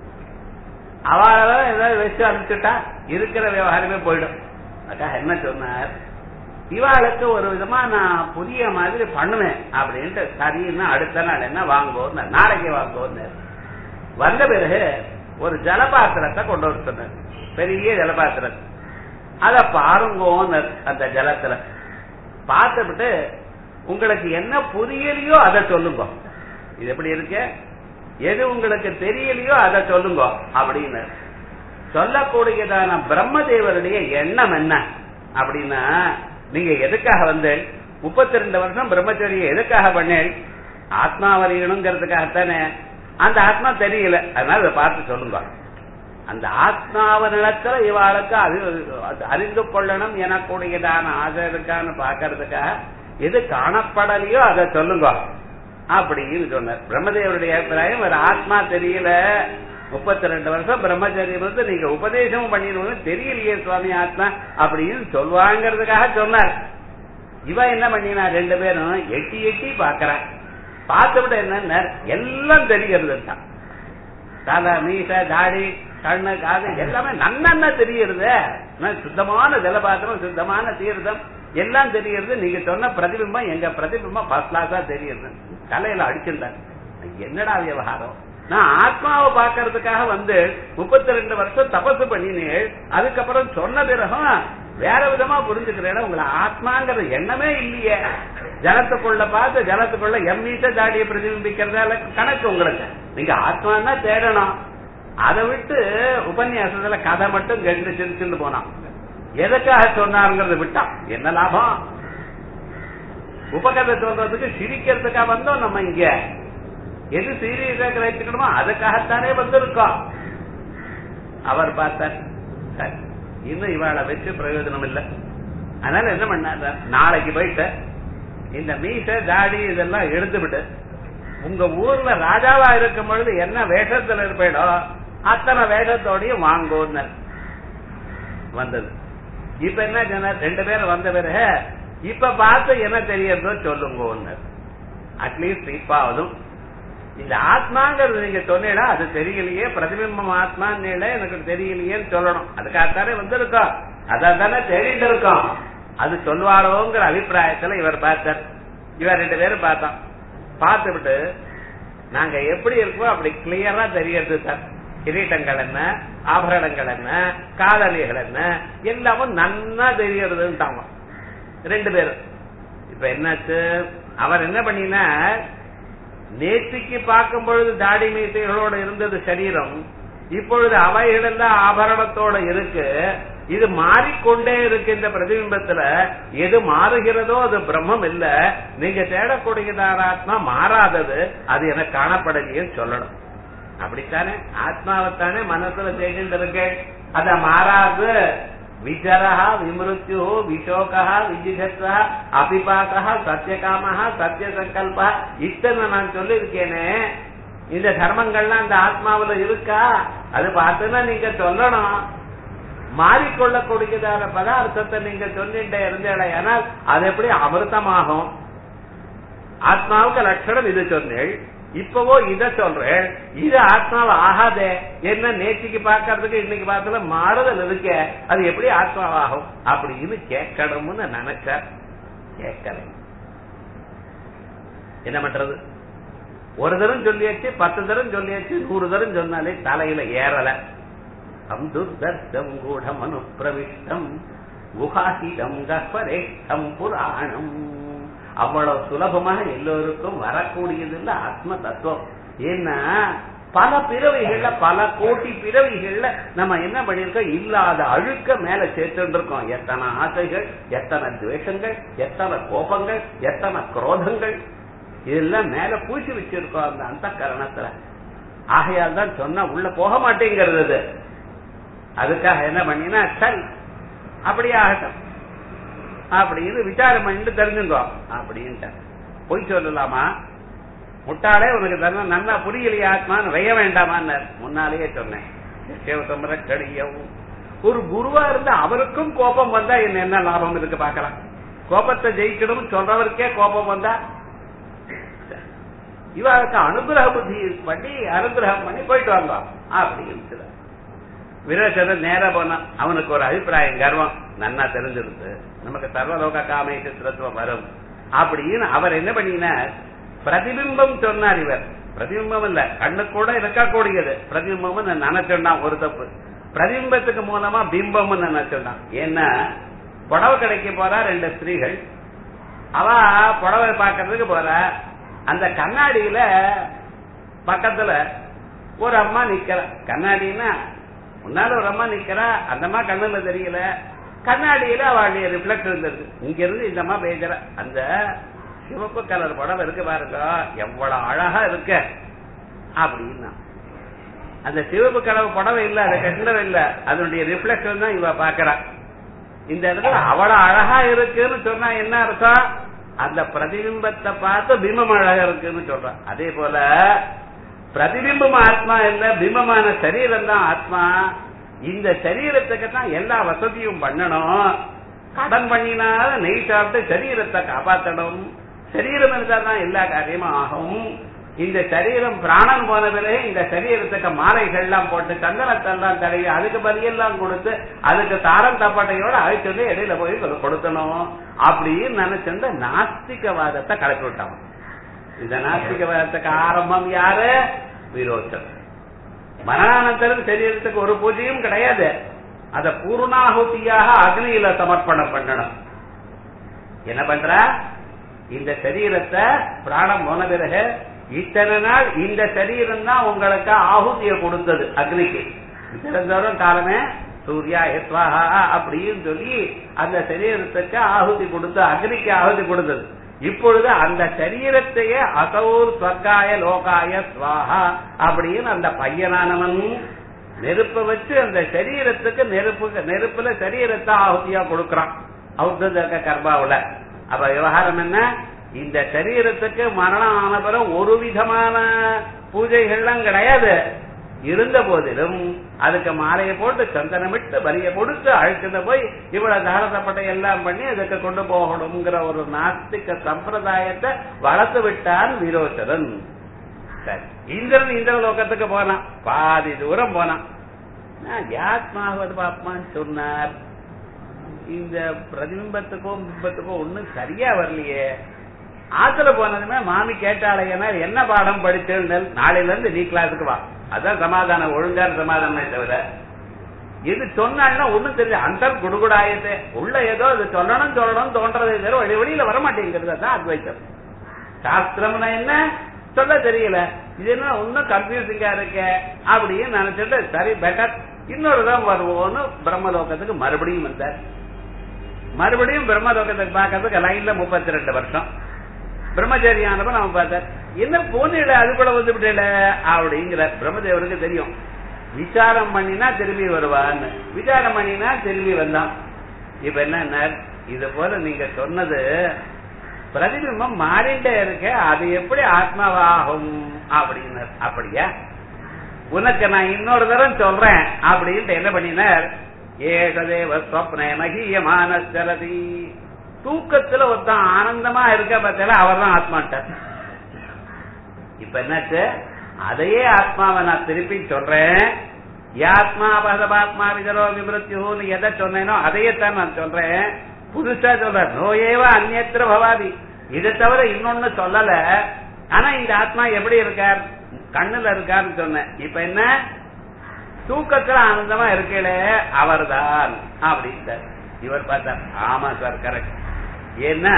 அவளை ஏதாவது வச்சு அனுப்பிச்சுட்டா இருக்கிற விவகாரமே போயிடும் அக்கா என்ன சொன்னார் இவாளுக்கு ஒரு விதமா நான் புதிய மாதிரி பண்ணுவேன் அப்படின்ட்டு சரின்னா அடுத்த நாள் என்ன வாங்குவோம் நாளைக்கு வாங்குவோம் வந்த பிறகு ஒரு ஜலபாத்திரத்தை கொண்டு வர சொன்னார் பெரிய ஜலபாத்திரம் அத பாருங்கோன்னு அந்த ஜலத்துல பார்த்துவிட்டு உங்களுக்கு என்ன புரியலையோ அதை சொல்லுங்க இது எப்படி இருக்கு எது உங்களுக்கு தெரியலையோ அதை சொல்லுங்க அப்படின்னு சொல்லக்கூடியதான பிரம்மதேவருடைய எண்ணம் என்ன அப்படின்னா நீங்க எதுக்காக வந்து முப்பத்தி ரெண்டு வருஷம் பிரம்மச்சரியை எதுக்காக பண்ணேன் ஆத்மா வரையணுங்கிறதுக்காகத்தானே அந்த ஆத்மா தெரியல அதனால இதை பார்த்து சொல்லுங்க அந்த ஆத்மாவ நிலத்துல இவாளுக்கு அறிந்து கொள்ளணும் எனக்கூடியதான ஆசை இருக்கான்னு பாக்கிறதுக்காக எது காணப்படலையோ அதை சொல்லுங்க அப்படின்னு சொன்னார் பிரம்மதேவருடைய அபிப்பிராயம் ஒரு ஆத்மா தெரியல முப்பத்தி ரெண்டு வருஷம் பிரம்மச்சரியம் வந்து நீங்க உபதேசமும் பண்ணிடுவோம் தெரியலையே சுவாமி ஆத்மா அப்படின்னு சொல்லுவாங்கிறதுக்காக சொன்னார் இவ என்ன பண்ணினா ரெண்டு பேரும் எட்டி எட்டி பாக்குறான் பார்த்துவிட்டு என்ன எல்லாம் தெரிகிறது தான் தலை மீச தாடி கண்ணு காது எல்லாமே நன்னா தெரியுறது சுத்தமான ஜலபாத்திரம் சுத்தமான தீர்த்தம் எல்லாம் தெரியுது நீங்க சொன்ன பிரதிபிம்பம் எங்க பிரதிபிம்பம் ஃபர்ஸ்ட் கிளாஸா தெரியுது தலையில அடிச்சிருந்தாங்க என்னடா விவகாரம் நான் ஆத்மாவை பாக்குறதுக்காக வந்து முப்பத்தி ரெண்டு வருஷம் தபசு பண்ணினேன் அதுக்கப்புறம் சொன்ன பிறகும் வேற விதமா புரிஞ்சுக்கிறேன் உங்களை ஆத்மாங்கிற எண்ணமே இல்லையே ஜலத்துக்குள்ள பார்த்து ஜலத்துக்குள்ள எம்மீட்ட தாடியை பிரதிபிம்பிக்கிறதால கணக்கு உங்களுக்கு நீங்க ஆத்மான்னா தேடணும் அதை விட்டு உபன்யாசத்துல கதை மட்டும் கெண்டு சிரிச்சுட்டு போனான் எதுக்காக சொன்னாருங்கிறத விட்டான் என்ன லாபம் உபகதை சொல்றதுக்கு சிரிக்கிறதுக்காக வந்தோம் நம்ம இங்க எது சீரியஸா கிரகிச்சுக்கணுமோ அதுக்காகத்தானே வந்திருக்கோம் அவர் பார்த்தார் சரி இன்னும் இவாளை வச்சு பிரயோஜனம் இல்லை அதனால என்ன பண்ணார் நாளைக்கு போயிட்டு இந்த மீச தாடி இதெல்லாம் எடுத்து விட்டு உங்க ஊர்ல ராஜாவா இருக்கும் பொழுது என்ன வேஷத்துல இருப்பேடோ அத்தனை வேஷத்தோடையும் வாங்கோன்னு வந்தது இப்ப என்ன சொன்னார் ரெண்டு பேரும் வந்த பிறகு இப்ப பார்த்து என்ன தெரியறதோ சொல்லுங்க அட்லீஸ்ட் இப்பாவதும் இந்த ஆத்மாங்கிறது நீங்க சொன்னீங்களா அது தெரியலையே பிரதிபிம்பம் ஆத்மான்னு எனக்கு தெரியலையேன்னு சொல்லணும் அதுக்காகத்தானே வந்திருக்கோம் அதான் தானே தேடிட்டு இருக்கோம் அது சொல்லுவாளோங்கிற அபிப்பிராயத்துல இவர் பார்த்தார் இவர் ரெண்டு பேரும் பார்த்தோம் பார்த்து விட்டு நாங்க எப்படி இருக்கோம் அப்படி கிளியரா தெரியறது சார் கிரீட்டங்கள் என்ன ஆபரணங்கள் என்ன காதலிகள் என்ன எல்லாமும் நன்னா தெரியறதுன்ட்டாங்க ரெண்டு பேரும் இப்ப என்னாச்சு அவர் என்ன பண்ணினா நேற்றுக்கு பார்க்கும் பொழுது தாடி மீசைகளோட இருந்தது சரீரம் இப்பொழுது அவைகளெல்லாம் ஆபரணத்தோட இருக்கு இது மாறிக்கொண்டே இருக்கு இந்த பிரதிபிம்பத்துல எது மாறுகிறதோ அது பிரம்மம் இல்ல நீங்க தேடக்கூடியதான ஆத்மா மாறாதது அது எனக்கு காணப்படலையேன்னு சொல்லணும் அப்படித்தானே ஆத்மாவைத்தானே மனசுல தேடிட்டு இருக்கு அத மாறாது விஜரா விமிருத்யு விசோகா விஜிகத்வா அபிபாசா சத்தியகாமஹா சத்திய சங்கல்பா இத்தனை நான் சொல்லியிருக்கேனே இந்த தர்மங்கள்லாம் அந்த ஆத்மாவுல இருக்கா அது பார்த்துன்னா நீங்க சொல்லணும் மாறிக்கொள்ளக்கூடியதான பதார்த்தத்தை நீங்க சொல்லிட்டே இருந்தேடா ஆனால் அது எப்படி அமிர்தமாகும் ஆத்மாவுக்கு லட்சணம் இது சொன்னேள் இப்பவோ இத சொல்றேன் இது ஆத்மாவை ஆகாதே என்ன நேற்றுக்கு பாக்கறதுக்கு இன்னைக்கு பார்த்தல மாறுதல் இருக்க அது எப்படி ஆத்மாவாகும் அப்படின்னு கேட்கணும்னு நினைச்சார் கேட்கல என்ன பண்றது ஒரு தரம் சொல்லியாச்சு பத்து தரம் சொல்லியாச்சு நூறு தரம் சொன்னாலே தலையில ஏறல அம் துர்தர்ஷம் கூடம் அனுப்பிரவிஷ்டம் குஹாசிடம் கஸ்வரேஷ்டம் புராணம் அவ்வளவு சுலபமாக எல்லோருக்கும் வரக்கூடியது இல்ல ஆத்ம தத்துவம் ஏன்னா பல பிறவிகள்ல பல கோட்டி பிறவிகள்ல நம்ம என்ன பண்ணிருக்கோம் இல்லாத அழுக்க மேல சேர்த்துட்டு இருக்கோம் எத்தனை ஆசைகள் எத்தனை துவேஷங்கள் எத்தனை கோபங்கள் எத்தனை குரோதங்கள் இதெல்லாம் மேல பூசி வச்சிருக்கோம் அந்த அந்த கரணத்துல ஆகையால் தான் சொன்னா உள்ள போக மாட்டேங்கிறது அது அதுக்காக என்ன பண்ணினா சரி அப்படியே ஆகட்டும் அப்படின்னு விசாரம் பண்ணிட்டு தெரிஞ்சுங்கோ அப்படின்ட்டு பொய் சொல்லலாமா முட்டாளே உனக்கு தர நல்லா புரியலையா ஆத்மான்னு வைய வேண்டாமான்னு முன்னாலேயே சொன்னேன் சிவசம்பர கடியவும் ஒரு குருவா இருந்தா அவருக்கும் கோபம் வந்தா என்ன என்ன லாபம் இருக்கு பாக்கலாம் கோபத்தை ஜெயிக்கணும் சொல்றவருக்கே கோபம் வந்தா இவருக்கு அனுகிரக புத்தி பண்ணி அனுகிரகம் பண்ணி போயிட்டு வந்தோம் அப்படின்னு விரோச்சரன் நேர போனான் அவனுக்கு ஒரு அபிப்பிராயம் கர்வம் நன்னா தெரிஞ்சிருந்து நமக்கு சர்வலோக காமை சித்திரத்துவம் வரும் அப்படின்னு அவர் என்ன பண்ணினார் பிரதிபிம்பம் சொன்னார் இவர் பிரதிபிம்பம் இல்ல கண்ணு கூட இருக்கக்கூடியது பிரதிபிம்பம் நினைச்சுட்டான் ஒரு தப்பு பிரதிபிம்பத்துக்கு மூலமா பிம்பம் நினைச்சுட்டான் ஏன்னா புடவை கடைக்கு போறா ரெண்டு ஸ்திரீகள் அவ புடவை பாக்கிறதுக்கு போற அந்த கண்ணாடியில பக்கத்துல ஒரு அம்மா நிக்கிற கண்ணாடின்னா முன்னால ஒரு அம்மா நிக்கிறா அந்த அம்மா கண்ணுல தெரியல கண்ணாடியில அவளுடைய ரிஃப்ளெக்ட் இருந்திருக்கு இங்க இருந்து இந்த அம்மா பேசுற அந்த சிவப்பு கலர் புடவை இருக்கு பாருங்க எவ்வளவு அழகா இருக்க அப்படின்னா அந்த சிவப்பு கலர் புடவை இல்ல அதை கண்டவை இல்ல அதனுடைய ரிஃப்ளெக்ஷன் தான் இவ பாக்குறா இந்த இடத்துல அவ்வளவு அழகா இருக்குன்னு சொன்னா என்ன அர்த்தம் அந்த பிரதிபிம்பத்தை பார்த்து பிம்பம் அழகா இருக்குன்னு சொல்றான் அதே போல பிரதிபிம்பம் ஆத்மா இல்ல பிம்பமான சரீரம் தான் ஆத்மா இந்த சரீரத்துக்கு தான் எல்லா வசதியும் பண்ணணும் கடன் பண்ணினால நெய் சாப்பிட்டு சரீரத்தை காப்பாற்றணும் சரீரம் இருந்தா தான் எல்லா காரியமும் ஆகும் இந்த சரீரம் பிராணன் போன பிறகு இந்த சரீரத்துக்கு மாலைகள் எல்லாம் போட்டு சந்தனத்தெல்லாம் தடவி அதுக்கு பலியெல்லாம் கொடுத்து அதுக்கு தாரம் தப்பாட்டையோட அழைச்சு இடையில போய் கொடுக்கணும் அப்படின்னு நினைச்சிருந்த நாஸ்திகவாதத்தை கலப்பி விட்டான் இந்த நாஸ்திகவாதத்துக்கு ஆரம்பம் யாரு விரோச்சம் மரணானந்தரம் சரீரத்துக்கு ஒரு பூஜையும் கிடையாது அத பூர்ணாகுதியாக அக்னியில சமர்ப்பணம் பண்ணணும் என்ன பண்ற இந்த சரீரத்தை பிராணம் போன பிறகு இத்தனை நாள் இந்த சரீரம் தான் உங்களுக்கு ஆகுதியை கொடுத்தது அக்னிக்கு திறந்தோறும் காலமே சூர்யா எத்வாஹா அப்படின்னு சொல்லி அந்த சரீரத்துக்கு ஆகுதி கொடுத்து அக்னிக்கு ஆகுதி கொடுத்தது இப்பொழுது அந்த சரீரத்தையே அசௌர் ஸ்வர்காய லோகாய ஸ்வாஹா அப்படின்னு அந்த பையனானவன் நெருப்ப வச்சு அந்த சரீரத்துக்கு நெருப்பு நெருப்புல சரீரத்தை ஆகுதியா கொடுக்கறான் அவுத்த கர்மாவுல அப்ப விவகாரம் என்ன இந்த சரீரத்துக்கு மரணம் ஆன பிறகு ஒரு விதமான பூஜைகள்லாம் கிடையாது இருந்த போதிலும் அதுக்கு மாலையை போட்டு சந்தனமிட்டு வரிய கொடுத்து அழைச்சிட்டு போய் இவ்வளவு தாரதப்பட்டை எல்லாம் பண்ணி அதுக்கு கொண்டு போகணுங்கிற ஒரு நாஸ்திக சம்பிரதாயத்தை வளர்த்து விட்டான் விரோச்சரன் சரி இந்திரன் இந்திர லோகத்துக்கு போனான் பாதி தூரம் போனான் யாத்மாவது பாப்மான்னு சொன்னார் இந்த பிரதிபிம்பத்துக்கும் பிம்பத்துக்கும் ஒண்ணும் சரியா வரலையே ஆத்துல போனதுமே மாமி கேட்டாளையனா என்ன பாடம் படிச்சேன்னு நாளையில இருந்து நீ கிளாஸுக்கு வா அதான் சமாதானம் ஒழுங்கான சமாதானமே தவிர எது சொன்னான்னா ஒண்ணும் தெரியல அந்த குடுகுடாயத்தை உள்ள ஏதோ இது சொல்லணும் சொல்லணும் தோன்றதே தவிர வெளி வெளியில வர மாட்டேங்கிறது தான் அத்வைத்தம் சாஸ்திரம்னா என்ன சொல்ல தெரியல இது என்ன ஒன்னும் கன்ஃபியூசிங்கா இருக்க அப்படின்னு நினைச்சிட்டு சரி பெட்டர் இன்னொரு தான் வருவோம்னு பிரம்மலோகத்துக்கு மறுபடியும் வந்தார் மறுபடியும் பிரம்மலோகத்துக்கு பார்க்கறதுக்கு லைன்ல முப்பத்தி ரெண்டு வருஷம் பிரம்மச்சாரியானப்ப நம்ம பார்த்தார் என்ன போனில அதுக்குள்ள வந்து விட்டல அப்படிங்கிற பிரம்மதேவனுக்கு தெரியும் விசாரம் பண்ணினா திரும்பி வருவான்னு விசாரம் பண்ணினா திரும்பி வந்தான் இப்ப என்ன இது போல நீங்க சொன்னது பிரதிபிம்பம் மாறிண்டே இருக்க அது எப்படி ஆத்மாவாகும் அப்படின்னு அப்படியா உனக்கு நான் இன்னொரு தரம் சொல்றேன் அப்படின்ட்டு என்ன பண்ணினார் ஏகதேவ ஸ்வப்ன மகியமான சரதி தூக்கத்துல ஒருத்தன் ஆனந்தமா இருக்க பத்தில அவர் தான் ஆத்மாட்டார் இப்ப என்னாச்சு அதையே ஆத்மாவை நான் திருப்பி சொல்றேன் யாத்மா பரமாத்மா விதரோ விமிருத்தியூன்னு எதை சொன்னேனோ அதையே தான் நான் சொல்றேன் புதுசா சொல்றேன் நோயேவா அந்நத்திர பவாதி இதை தவிர இன்னொன்னு சொல்லல ஆனா இந்த ஆத்மா எப்படி இருக்கார் கண்ணுல இருக்காருன்னு சொன்னேன் இப்ப என்ன தூக்கத்துல ஆனந்தமா இருக்கலே அவர்தான் அப்படின்ட்டார் இவர் பார்த்தார் ஆமா சார் கரெக்ட் ஏன்னா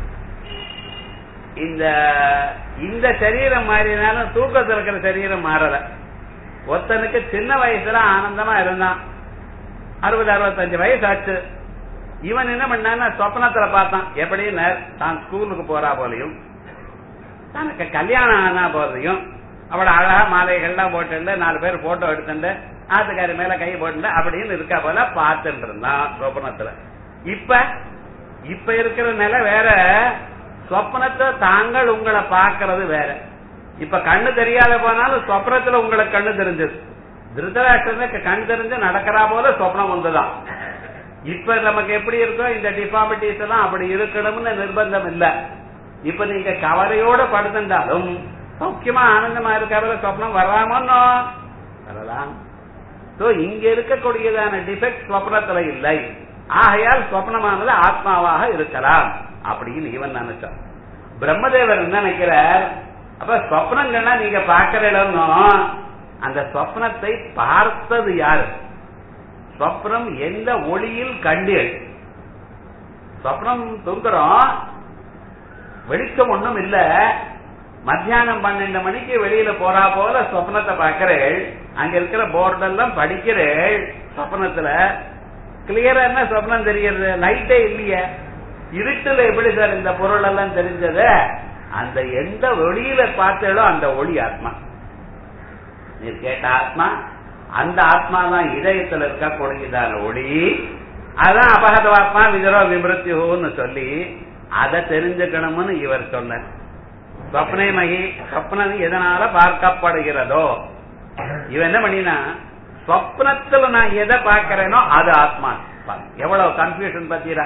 இந்த இந்த சரீரம் மாறினாலும் தூக்கத்தில் இருக்கிற சரீரம் மாறல ஒருத்தனுக்கு சின்ன வயசுல ஆனந்தமா இருந்தான் அறுபது அறுபத்தஞ்சு வயசு ஆச்சு இவன் என்ன பண்ணான்னா சொப்னத்துல பார்த்தான் எப்படின்னு தான் ஸ்கூலுக்கு போறா போலையும் தனக்கு கல்யாணம் ஆனா போதையும் அவள அழகா மாலைகள்லாம் போட்டு நாலு பேர் போட்டோ எடுத்துட்டு ஆத்துக்காரி மேல கை போட்டு அப்படின்னு இருக்கா போல பார்த்துட்டு இருந்தான் சொப்னத்துல இப்ப இப்ப இருக்கிற நிலை வேற சொப்னத்தை தாங்கள் உங்களை பார்க்கறது வேற இப்ப கண்ணு தெரியாத போனாலும் சொப்னத்துல உங்களுக்கு கண்ணு தெரிஞ்சது திருதராஷ்டிரனுக்கு கண் தெரிஞ்சு நடக்கிறா போல சொப்னம் வந்துதான் இப்ப நமக்கு எப்படி இருக்கோ இந்த டிஃபார்மிட்டிஸ் எல்லாம் அப்படி இருக்கணும்னு நிர்பந்தம் இல்ல இப்ப நீங்க கவலையோட படுத்திருந்தாலும் சௌக்கியமா ஆனந்தமா இருக்கிற சொப்னம் வராமன்னோ வரலாம் சோ இங்க இருக்கக்கூடியதான டிஃபெக்ட் சொப்னத்துல இல்லை ஆகையால் சொப்னமானது ஆத்மாவாக இருக்கலாம் அப்படின்னு இவன் நினைச்சான் பிரம்மதேவர் என்ன நினைக்கிறார் அப்ப சொப்னங்கள்னா நீங்க பாக்கிற இடம்னோ அந்த சொப்னத்தை பார்த்தது யாரு சொப்னம் எந்த ஒளியில் கண்டீர் சொப்னம் தூங்குறோம் வெளிச்சம் ஒண்ணும் இல்ல மத்தியானம் பன்னெண்டு மணிக்கு வெளியில போறா போல சொப்னத்தை பாக்குறேள் அங்க இருக்கிற போர்டெல்லாம் படிக்கிறேள் சொப்னத்துல கிளியரா என்ன சொப்னம் தெரியறது லைட்டே இல்லையே இருட்டுல எப்படி சார் இந்த பொருள் எல்லாம் தெரிஞ்சது அந்த எந்த ஒளியில பார்த்தேளோ அந்த ஒளி ஆத்மா நீ கேட்ட ஆத்மா அந்த ஆத்மா தான் இதயத்துல இருக்கக்கூடியதான ஒளி அதான் அபகதவாத்மா விதரோ விமிருத்தியோன்னு சொல்லி அதை தெரிஞ்சுக்கணும்னு இவர் சொன்னார் சொப்னே மகி சொப்னம் எதனால பார்க்கப்படுகிறதோ இவன் என்ன பண்ணினா சொப்னத்துல நான் எதை பார்க்கிறேனோ அது ஆத்மா எவ்வளவு கன்ஃபியூஷன் பத்தீரா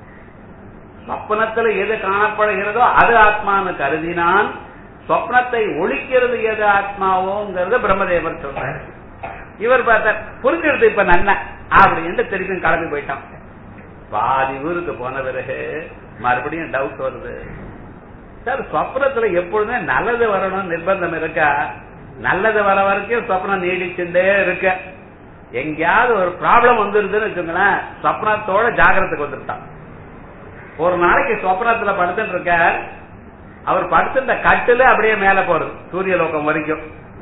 சொப்னத்துல எது காணப்படுகிறதோ அது ஆத்மான்னு கருதினான் சொப்னத்தை ஒழிக்கிறது எது ஆத்மாவோங்கிறத பிரம்மதேவர் சொல்றார் இவர் பார்த்தார் புரிஞ்சிருது இப்ப நன்ன அப்படின்னு திருப்பி கிளம்பி போயிட்டான் பாதி ஊருக்கு போன பிறகு மறுபடியும் டவுட் வருது சார் சொப்னத்துல எப்பொழுதுமே நல்லது வரணும் நிர்பந்தம் இருக்கா நல்லது வர வரைக்கும் சொப்னம் நீடிச்சுட்டே இருக்க எங்கேயாவது ஒரு ப்ராப்ளம் வந்துருதுன்னு வச்சுங்களேன் சொப்னத்தோட ஜாகிரத்துக்கு வந்துட்டான் ஒரு நாளைக்கு சொப்னத்துல படுத்துட்டு இருக்க அவர் படுத்திருந்த கட்டுல அப்படியே மேல போறது சூரிய லோகம் வரைக்கும்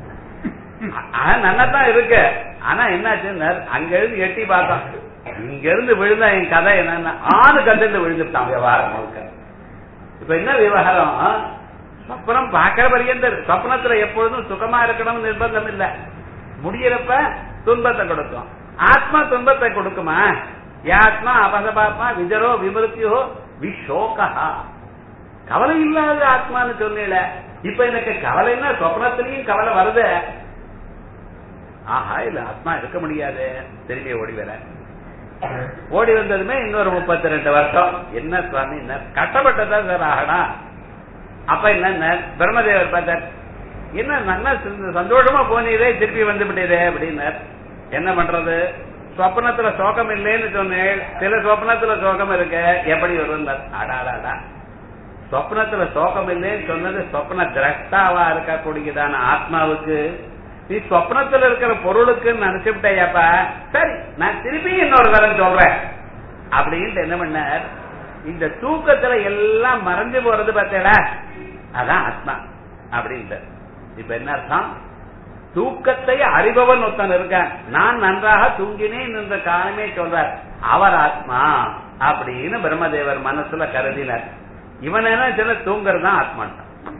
நல்லா தான் இருக்கு ஆனா என்னாச்சு அங்க இருந்து எட்டி பார்த்தான் இங்க இருந்து விழுந்தா என் கதை என்னன்னா ஆணு கண்டு விழுந்துட்டான் விவகாரம் முழுக்க இப்ப என்ன விவகாரம் சொப்னம் பார்க்கிற பரியந்தர் சொப்னத்துல எப்பொழுதும் சுகமா இருக்கணும் நிர்பந்தம் இல்ல முடியறப்ப துன்பத்தை கொடுக்கும் ஆத்மா துன்பத்தை கொடுக்குமா யாத்மா அபசபாத்மா விஜரோ விமிருத்தியோ விஷோகா கவலை இல்லாத ஆத்மான்னு சொன்னீல இப்ப எனக்கு கவலைன்னா சொப்னத்திலையும் கவலை வருது ஆஹா இல்ல ஆத்மா இருக்க முடியாது திரும்பி ஓடி வர ஓடி வந்ததுமே இன்னொரு முப்பத்தி ரெண்டு வருஷம் என்ன சுவாமி என்ன கஷ்டப்பட்டதான் சார் ஆகனா அப்ப என்ன பிரம்மதேவர் பார்த்தார் என்ன நல்லா சந்தோஷமா போனீரே திருப்பி வந்து விட்டீரே அப்படின்னார் என்ன பண்றது சொப்னத்துல சோகம் இல்லைன்னு சொன்னேன் சில சொப்னத்துல சோகம் இருக்கு எப்படி வருந்தார் அடாடாடா சொப்னத்துல சோகம் இல்லைன்னு சொன்னது சொப்ன திரஷ்டாவா இருக்கக்கூடியதான ஆத்மாவுக்கு நீ சொப்னத்துல இருக்கிற பொருளுக்குன்னு நினைச்சுட்டேயாப்பா சரி நான் திருப்பி இன்னொரு தரம் சொல்றேன் அப்படின்ட்டு என்ன பண்ணார் இந்த தூக்கத்துல எல்லாம் மறைஞ்சு போறது பார்த்தேடா அதான் ஆத்மா அப்படின்ட்டு இப்ப என்ன அர்த்தம் தூக்கத்தை அறிபவன் ஒருத்தன் இருக்கான் நான் நன்றாக தூங்கினேன் என்ற காலமே சொல்றார் அவர் ஆத்மா அப்படின்னு பிரம்மதேவர் மனசுல கருதினார் இவன் என்ன சில தூங்குறது தான் ஆத்மான்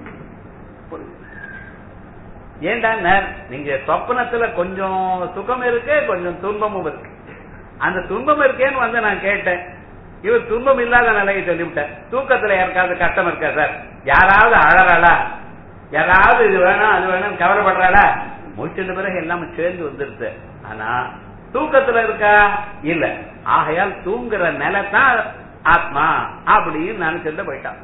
ஏண்டா நீங்க சொப்பனத்துல கொஞ்சம் சுகம் இருக்கு கொஞ்சம் துன்பமும் இருக்கு அந்த துன்பம் இருக்கேன்னு வந்து நான் கேட்டேன் இவர் துன்பம் இல்லாத நிலையை சொல்லிவிட்டார் தூக்கத்துல யாருக்காவது கஷ்டம் இருக்கா சார் யாராவது அழறாளா யாராவது இது வேணும் அது வேணும் கவலைப்படுறாளா முடிச்சிட்ட பிறகு எல்லாமே சேர்ந்து வந்துருது ஆனா தூக்கத்துல இருக்கா இல்ல ஆகையால் தூங்குற நிலை தான் ஆத்மா அப்படின்னு நினைச்சிட்டு போயிட்டான்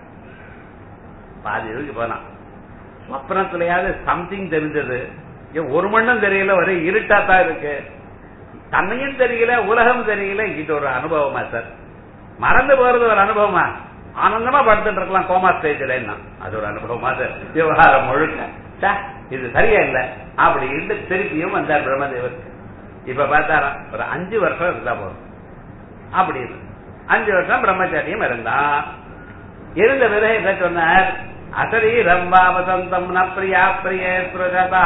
பாதி இதுக்கு போனான் சொப்னத்திலேயாவது சம்திங் தெரிஞ்சது ஒரு மண்ணும் தெரியல ஒரே இருட்டா தான் இருக்கு தன்னையும் தெரியல உலகம் தெரியல இது ஒரு அனுபவமா சார் மறந்து போறது ஒரு அனுபவமா ஆனந்தமா படுத்துட்டு இருக்கலாம் கோமா ஸ்டேஜ்ல என்ன அது ஒரு அனுபவமா சார் விவகாரம் முழுக்க இது சரியா இல்ல அப்படின்னு திருப்பியும் வந்தார் பிரம்மதேவருக்கு இப்ப பார்த்தாரா ஒரு அஞ்சு வருஷம் இருந்தா போதும் அப்படின்னு அஞ்சு வருஷம் பிரம்மச்சாரியம் இருந்தா இருந்த பிறகு என்ன சொன்னார் அசரீரம் வசந்தம் ந பிரியா பிரிய பிரகதா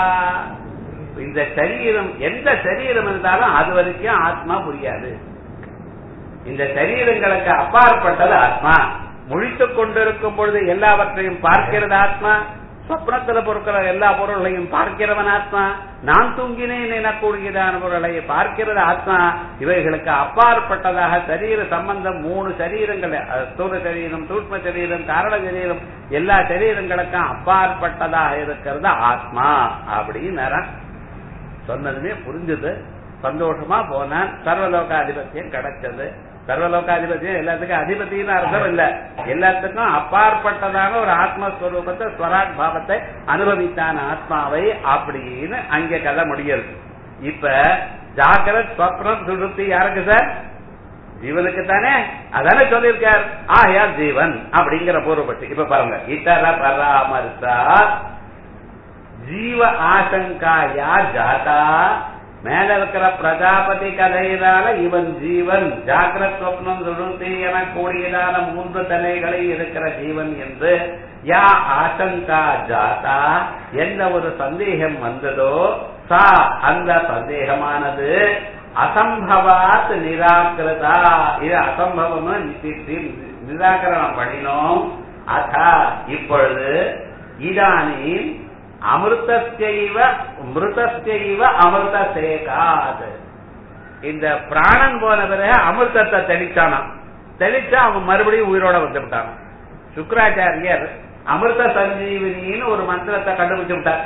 இந்த சரீரம் எந்த சரீரம் இருந்தாலும் அது வரைக்கும் ஆத்மா புரியாது இந்த சரீரங்களுக்கு அப்பாற்பட்டது ஆத்மா முழித்துக் கொண்டிருக்கும் பொழுது எல்லாவற்றையும் பார்க்கிறது ஆத்மா சொப்னத்துல பொறுக்கிற எல்லா பொருள்களையும் பார்க்கிறவன் ஆத்மா நான் தூங்கினேன் எனக்கூடியதான பொருளை பார்க்கிறது ஆத்மா இவைகளுக்கு அப்பாற்பட்டதாக சரீர சம்பந்தம் மூணு சரீரங்கள் ஸ்தூல சரீரம் சூட்ம சரீரம் காரண சரீரம் எல்லா சரீரங்களுக்கும் அப்பாற்பட்டதாக இருக்கிறது ஆத்மா அப்படின்னு சொன்னதுமே புரிஞ்சது சந்தோஷமா போனான் சர்வலோகாதிபத்தியம் கிடைச்சது சர்வலோகாதிபத்தியம் எல்லாத்துக்கும் அதிபத்தின்னு அர்த்தம் இல்ல எல்லாத்துக்கும் அப்பாற்பட்டதான ஒரு ஆத்மஸ்வரூபத்தை ஸ்வராட் பாவத்தை அனுபவித்தான ஆத்மாவை அப்படின்னு அங்க கதை முடியுது இப்ப ஜாக்கிரத் ஸ்வப்னம் சுழுத்தி யாருக்கு சார் ஜீவனுக்கு தானே அதானே சொல்லியிருக்கார் ஆயா ஜீவன் அப்படிங்கிற பூர்வப்பட்டு இப்ப பாருங்க இத்தர பராமரிசா ஜீவ ஆசங்காயா ஜாதா மேல இருக்கிற பிரஜாபதி கதையினால இவன் ஜீவன் ஜாகிரத் சொப்னம் சுழுத்தி என கூடியதான மூன்று தலைகளை இருக்கிற ஜீவன் என்று யா ஆசங்கா ஜாதா எந்த ஒரு சந்தேகம் வந்ததோ சா அந்த சந்தேகமானது அசம்பவாத் நிராகிருதா இது அசம்பவம் நிராகரணம் பண்ணினோம் அதா இப்பொழுது இதானி அமிர்தத்தைவ மிருதத்தைவ அமிர்த சேகாத் இந்த பிராணன் போன பிறகு அமிர்தத்தை தெளிச்சானாம் தெளிச்சா அவன் மறுபடியும் உயிரோட வந்து விட்டான் சுக்கராச்சாரியர் அமிர்த சஞ்சீவினின்னு ஒரு மந்திரத்தை கண்டுபிடிச்சு விட்டார்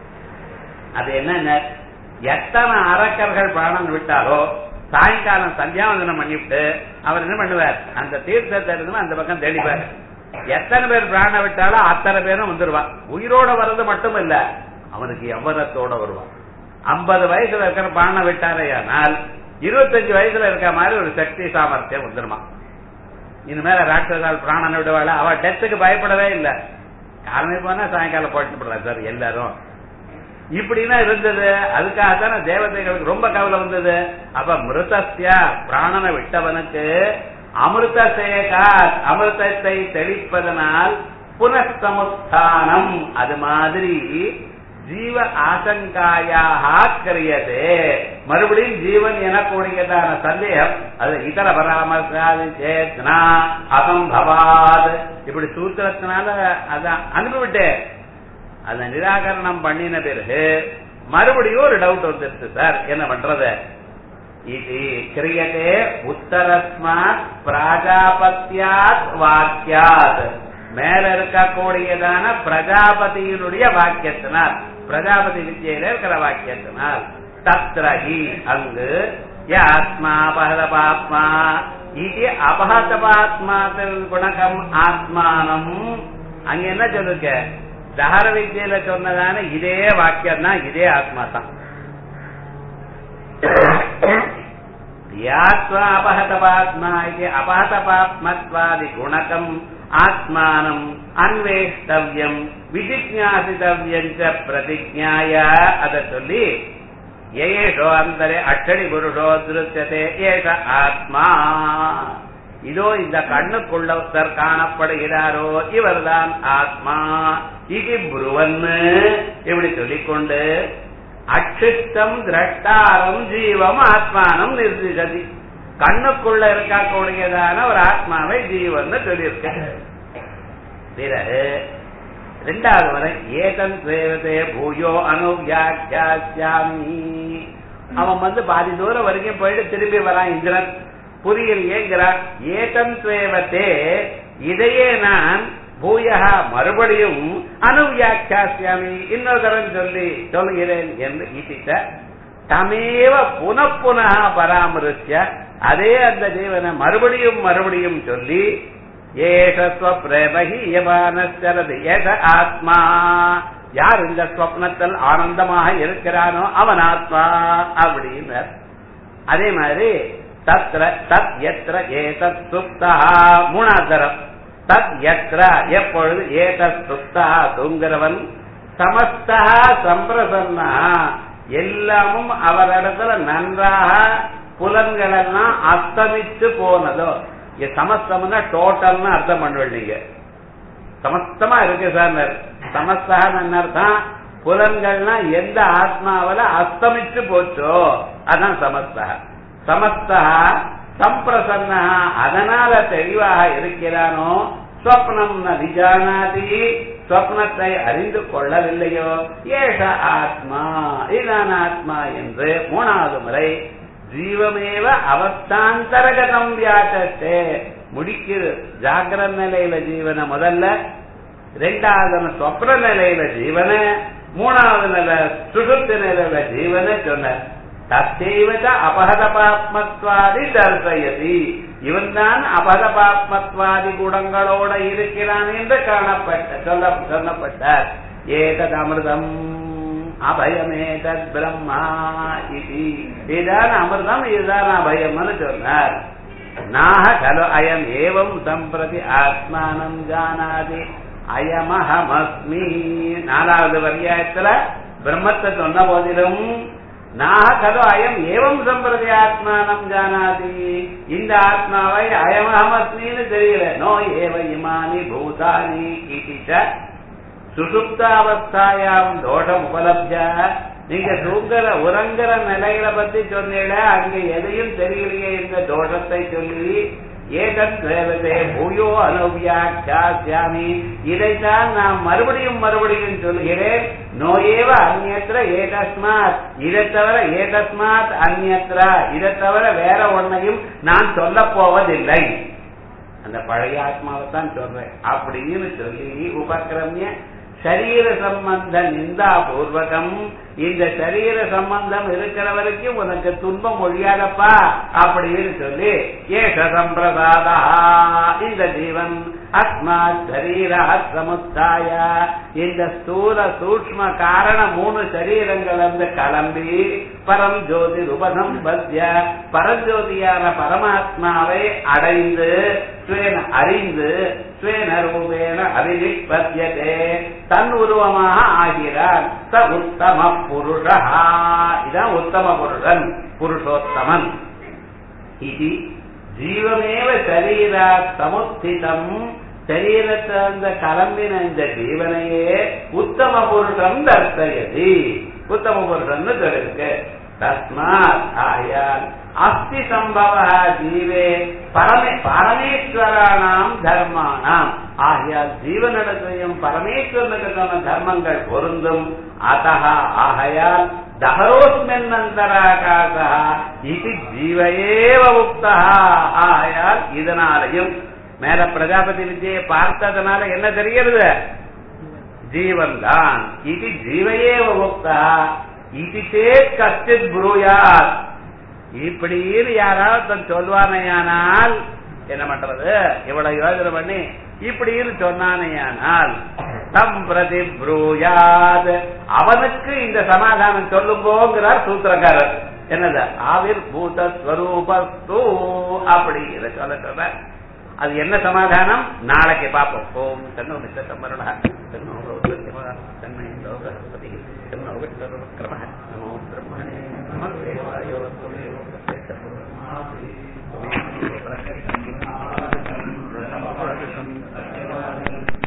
அது என்ன எத்தனை அரக்கர்கள் பிராணன் விட்டாரோ சாயங்காலம் சந்தியாவந்தனம் பண்ணிவிட்டு அவர் என்ன பண்ணுவார் அந்த தீர்த்தத்தை இருந்து அந்த பக்கம் தெளிவார் எத்தனை பேர் பிராண விட்டாலும் அத்தனை பேரும் வந்துருவான் உயிரோட வர்றது மட்டும் இல்ல அவனுக்கு எவ்வளத்தோட வருவான் ஐம்பது வயசுல இருக்கிற பிராண விட்டாரையானால் இருபத்தஞ்சு வயசுல இருக்க மாதிரி ஒரு சக்தி சாமர்த்தியம் வந்துருமா இனிமேல ராட்சசால் பிராணனை விடுவாள் அவ டெத்துக்கு பயப்படவே இல்லை காலமே போனா சாயங்காலம் போட்டு விடுறா சார் எல்லாரும் இப்படின்னா இருந்தது அதுக்காகத்தான தேவதைகளுக்கு ரொம்ப கவலை வந்தது அப்ப மிருதஸ்யா பிராணனை விட்டவனுக்கு அமிர்த சேகாத் அமிர்தத்தை தெளிப்பதனால் புனஸ்தமுத்தானம் அது மாதிரி ஜீவ ஆசங்காயாக கிரியதே மறுபடியும் ஜீவன் எனக்கூடியதான சந்தேகம் அது இதர பராமர்சாதி சேத்னா அசம்பவாத் இப்படி சூத்திரத்தினால அதான் அனுப்பிவிட்டேன் அதை நிராகரணம் பண்ணின பிறகு மறுபடியும் ஒரு டவுட் வந்துருச்சு சார் என்ன பண்றது இது கிரியதே உத்தரஸ்மாத் பிராஜாபத்தியாத் வாக்கியாத் மேல இருக்கக்கூடியதான பிரஜாபதியினுடைய வாக்கியத்தினால் பிரஜாபதி வித்தியில இருக்கிற வாக்கியத்தினால் தத்ரஹி அங்கு ஆத்மா அபகதபாத்மா இது அபகதபாத்மாத்தில் குணகம் ஆத்மானம் அங்க என்ன சொல்லுங்க தஹர வித்தியில சொன்னதான இதே வாக்கியம் தான் இதே ஆத்மா தான் யாத்வா அபஹதபாத்மா இது அபஹதபாத்மத்வாதி குணகம் ஆத்மானம் அன்வேஷ்டவ்யம் விஜிஜாசிதவ்யம் பிரதிஜாய அதை சொல்லி ஏஷோ அந்தரே அட்டடி புருஷோ திருத்ததே ஏஷ ஆத்மா இதோ இந்த கண்ணுக்குள்ள ஒருத்தர் காணப்படுகிறாரோ இவர்தான் ஆத்மா இது புருவன்னு இப்படி சொல்லிக்கொண்டு அக்ஷித்தம் திரட்டாரம் ஜீவம் ஆத்மானம் நிர்திசதி கண்ணுக்குள்ள இருக்கக்கூடியதான ஒரு ஆத்மாவை ஜீவன் சொல்லியிருக்க பிறகு ரெண்டாவது வரை ஏதன் சேவதே பூயோ அனுவியாக்கியாமி அவன் வந்து பாதி தூரம் வரைக்கும் போயிட்டு திரும்பி வரான் இந்திரன் புரியல் ஏங்கிறான் ஏதன் சேவத்தே இதையே நான் பூயகா மறுபடியும் அனுவியாக்கியாமி இன்னொரு தரம் சொல்லி சொல்கிறேன் என்று இசித்த தமேவ புனப்புனா பராமரிச்ச அதே அந்த ஜீவனை மறுபடியும் மறுபடியும் சொல்லி ஏஷஸ்வப்ரேமஹி யமானச்சரது ஏஷ ஆத்மா யார் இந்த ஸ்வப்னத்தில் ஆனந்தமாக இருக்கிறானோ அவன் ஆத்மா அப்படின்னு அதே மாதிரி தத்ர தத் எத்திர ஏதத் சுப்தா மூணாந்தரம் தத் எத்திர எப்பொழுது ஏதத் சுப்தா தூங்குறவன் சமஸ்தா சம்பிரசன்னா எல்லாமும் அவரிடத்துல நன்றாக புலன்கள் எல்லாம் அஸ்தமித்து போனதோ இங்க சமஸ்தம்னா டோட்டல்னு அர்த்தம் பண்ணுவேன் நீங்க சமஸ்தமா இருக்கு சார் சமஸ்தான்னு அர்த்தம் புலன்கள்னா எந்த ஆத்மாவில அஸ்தமிச்சு போச்சோ அதான் சமஸ்தா சமஸ்தா சம்பிரசன்னா அதனால தெளிவாக இருக்கிறானோ ஸ்வப்னம் நிஜானாதி ஸ்வப்னத்தை அறிந்து கொள்ளவில்லையோ ஏஷ ஆத்மா இதான் ஆத்மா என்று மூணாவது முறை ஜீவமேவ அவஸ்தாந்தரகதம் வியாச்சே முடிக்குது ஜாகிர நிலையில ஜீவன முதல்ல ரெண்டாவது சொப்ன நிலையில ஜீவன மூணாவது நில சுசுப்தி நிலையில ஜீவன சொன்ன தத்தேவத அபகதபாத்மத்வாதி தர்சயதி இவன் தான் அபகதபாத்மத்வாதி குணங்களோட இருக்கிறான் என்று காணப்பட்ட சொல்ல சொல்லப்பட்டார் ஏதத் அமிர்தம் அபயமேதத் பிரம்மா இது இதுதான் அமிர்தம் இதுதான் அபயம்னு சொன்னார் நாக கலு அயம் ஏவம் சம்பிரதி ஆத்மானம் ஜானாதி அயமஹமஸ்மி நாலாவது பரியாயத்துல பிரம்மத்தை சொன்ன போதிலும் நாக கலு அயம் ஏவம் சம்பிரதி ஆத்மானம் ஜானாதி இந்த ஆத்மாவை அயமஹமஸ்மின்னு தெரியல நோ ஏவ இமானி பூதானி இதிச்ச சுசுப்தாவஸ்தாயாம் தோஷம் உபலப்திய நீங்க தூங்குற உறங்குற நிலையில பத்தி சொன்னீங்க அங்க எதையும் தெரியலையே இந்த தோஷத்தை சொல்லி ஏதன் தேவதே பூயோ அனுவியாமி இதைத்தான் நான் மறுபடியும் மறுபடியும் சொல்கிறேன் நோயேவ அந்நத்திர ஏதஸ்மாத் இதை தவிர ஏதஸ்மாத் அந்நத்திர இதை தவிர வேற ஒன்னையும் நான் சொல்ல போவதில்லை அந்த பழைய ஆத்மாவை தான் சொல்றேன் அப்படின்னு சொல்லி உபக்கிரமிய சரீர சம்பந்த நிந்தா பூர்வகம் இந்த சரீர சம்பந்தம் இருக்கிற வரைக்கும் உனக்கு துன்பம் ஒழியாதப்பா அப்படின்னு சொல்லி ஏக சம்பிரதாதா இந்த ஜீவன் அஸ்மாத் சரீரா சமுத்தாய இந்த ஸ்தூல சூக்ம காரண மூணு சரீரங்கள் வந்து கிளம்பி பரம் ஜோதி உபதம் பத்திய பரஜோதியான பரமாத்மாவை அடைந்து ஸ்வேன அறிந்து ஸ்வேன ரூபேன அபிநிப்பத்தியதே தன் உருவமாக ஆகிறான் ச உத்தம புருஷா இதான் உத்தம புருஷன் புருஷோத்தமன் இது ஜீவமேவ சரீரா சமுத்திதம் சரீரத்தை அந்த கலம்பின இந்த ஜீவனையே உத்தம புருஷன் தர்த்தயதி உத்தம புருஷன் சொல்லிருக்கு தஸ்மாத் ஆயால் அஸ்தி சம்பவ ஜீவே பரமே பரமேஸ்வரானாம் தர்மானாம் ஆகையால் ஜீவனிடத்தையும் பரமேஸ்வரனுக்கு சொன்ன தர்மங்கள் பொருந்தும் அத்தக ஆகையால் தகரோஸ்மென்னந்தராகாசா இது ஜீவையேவ உக்தா ஆகையால் இதனாலையும் மேல பிரஜாபதி விஜயை பார்த்ததுனால என்ன தெரிகிறது ஜீவன் தான் இது ஜீவையேவ உக்தா இது சேத் கஷ்டித் புரூயாத் இப்படின்னு யாராவது சொல்வானையானால் என்ன பண்றது இவ்வளவு யோஜனை பண்ணி இப்படின்னு சொன்னானையானால் தம் பிரதி ப்ரூயாத் அவனுக்கு இந்த சமாதானம் சொல்லுங்கோங்கிறார் சூத்திரக்காரர் என்னது ஆவிர் பூத ஸ்வரூபஸ்து அப்படி இதை சொல்ல சொல்ற அது என்ன சமாதானம் நாளைக்கு பார்ப்போம் ஓம் தன்னோ மித்த சம்பரணா தன்னோ கௌதம தன்னை லோகபதி தன்னோ விஷ்ணு நமோ பிரம்மணே நம தேவாயோ துமே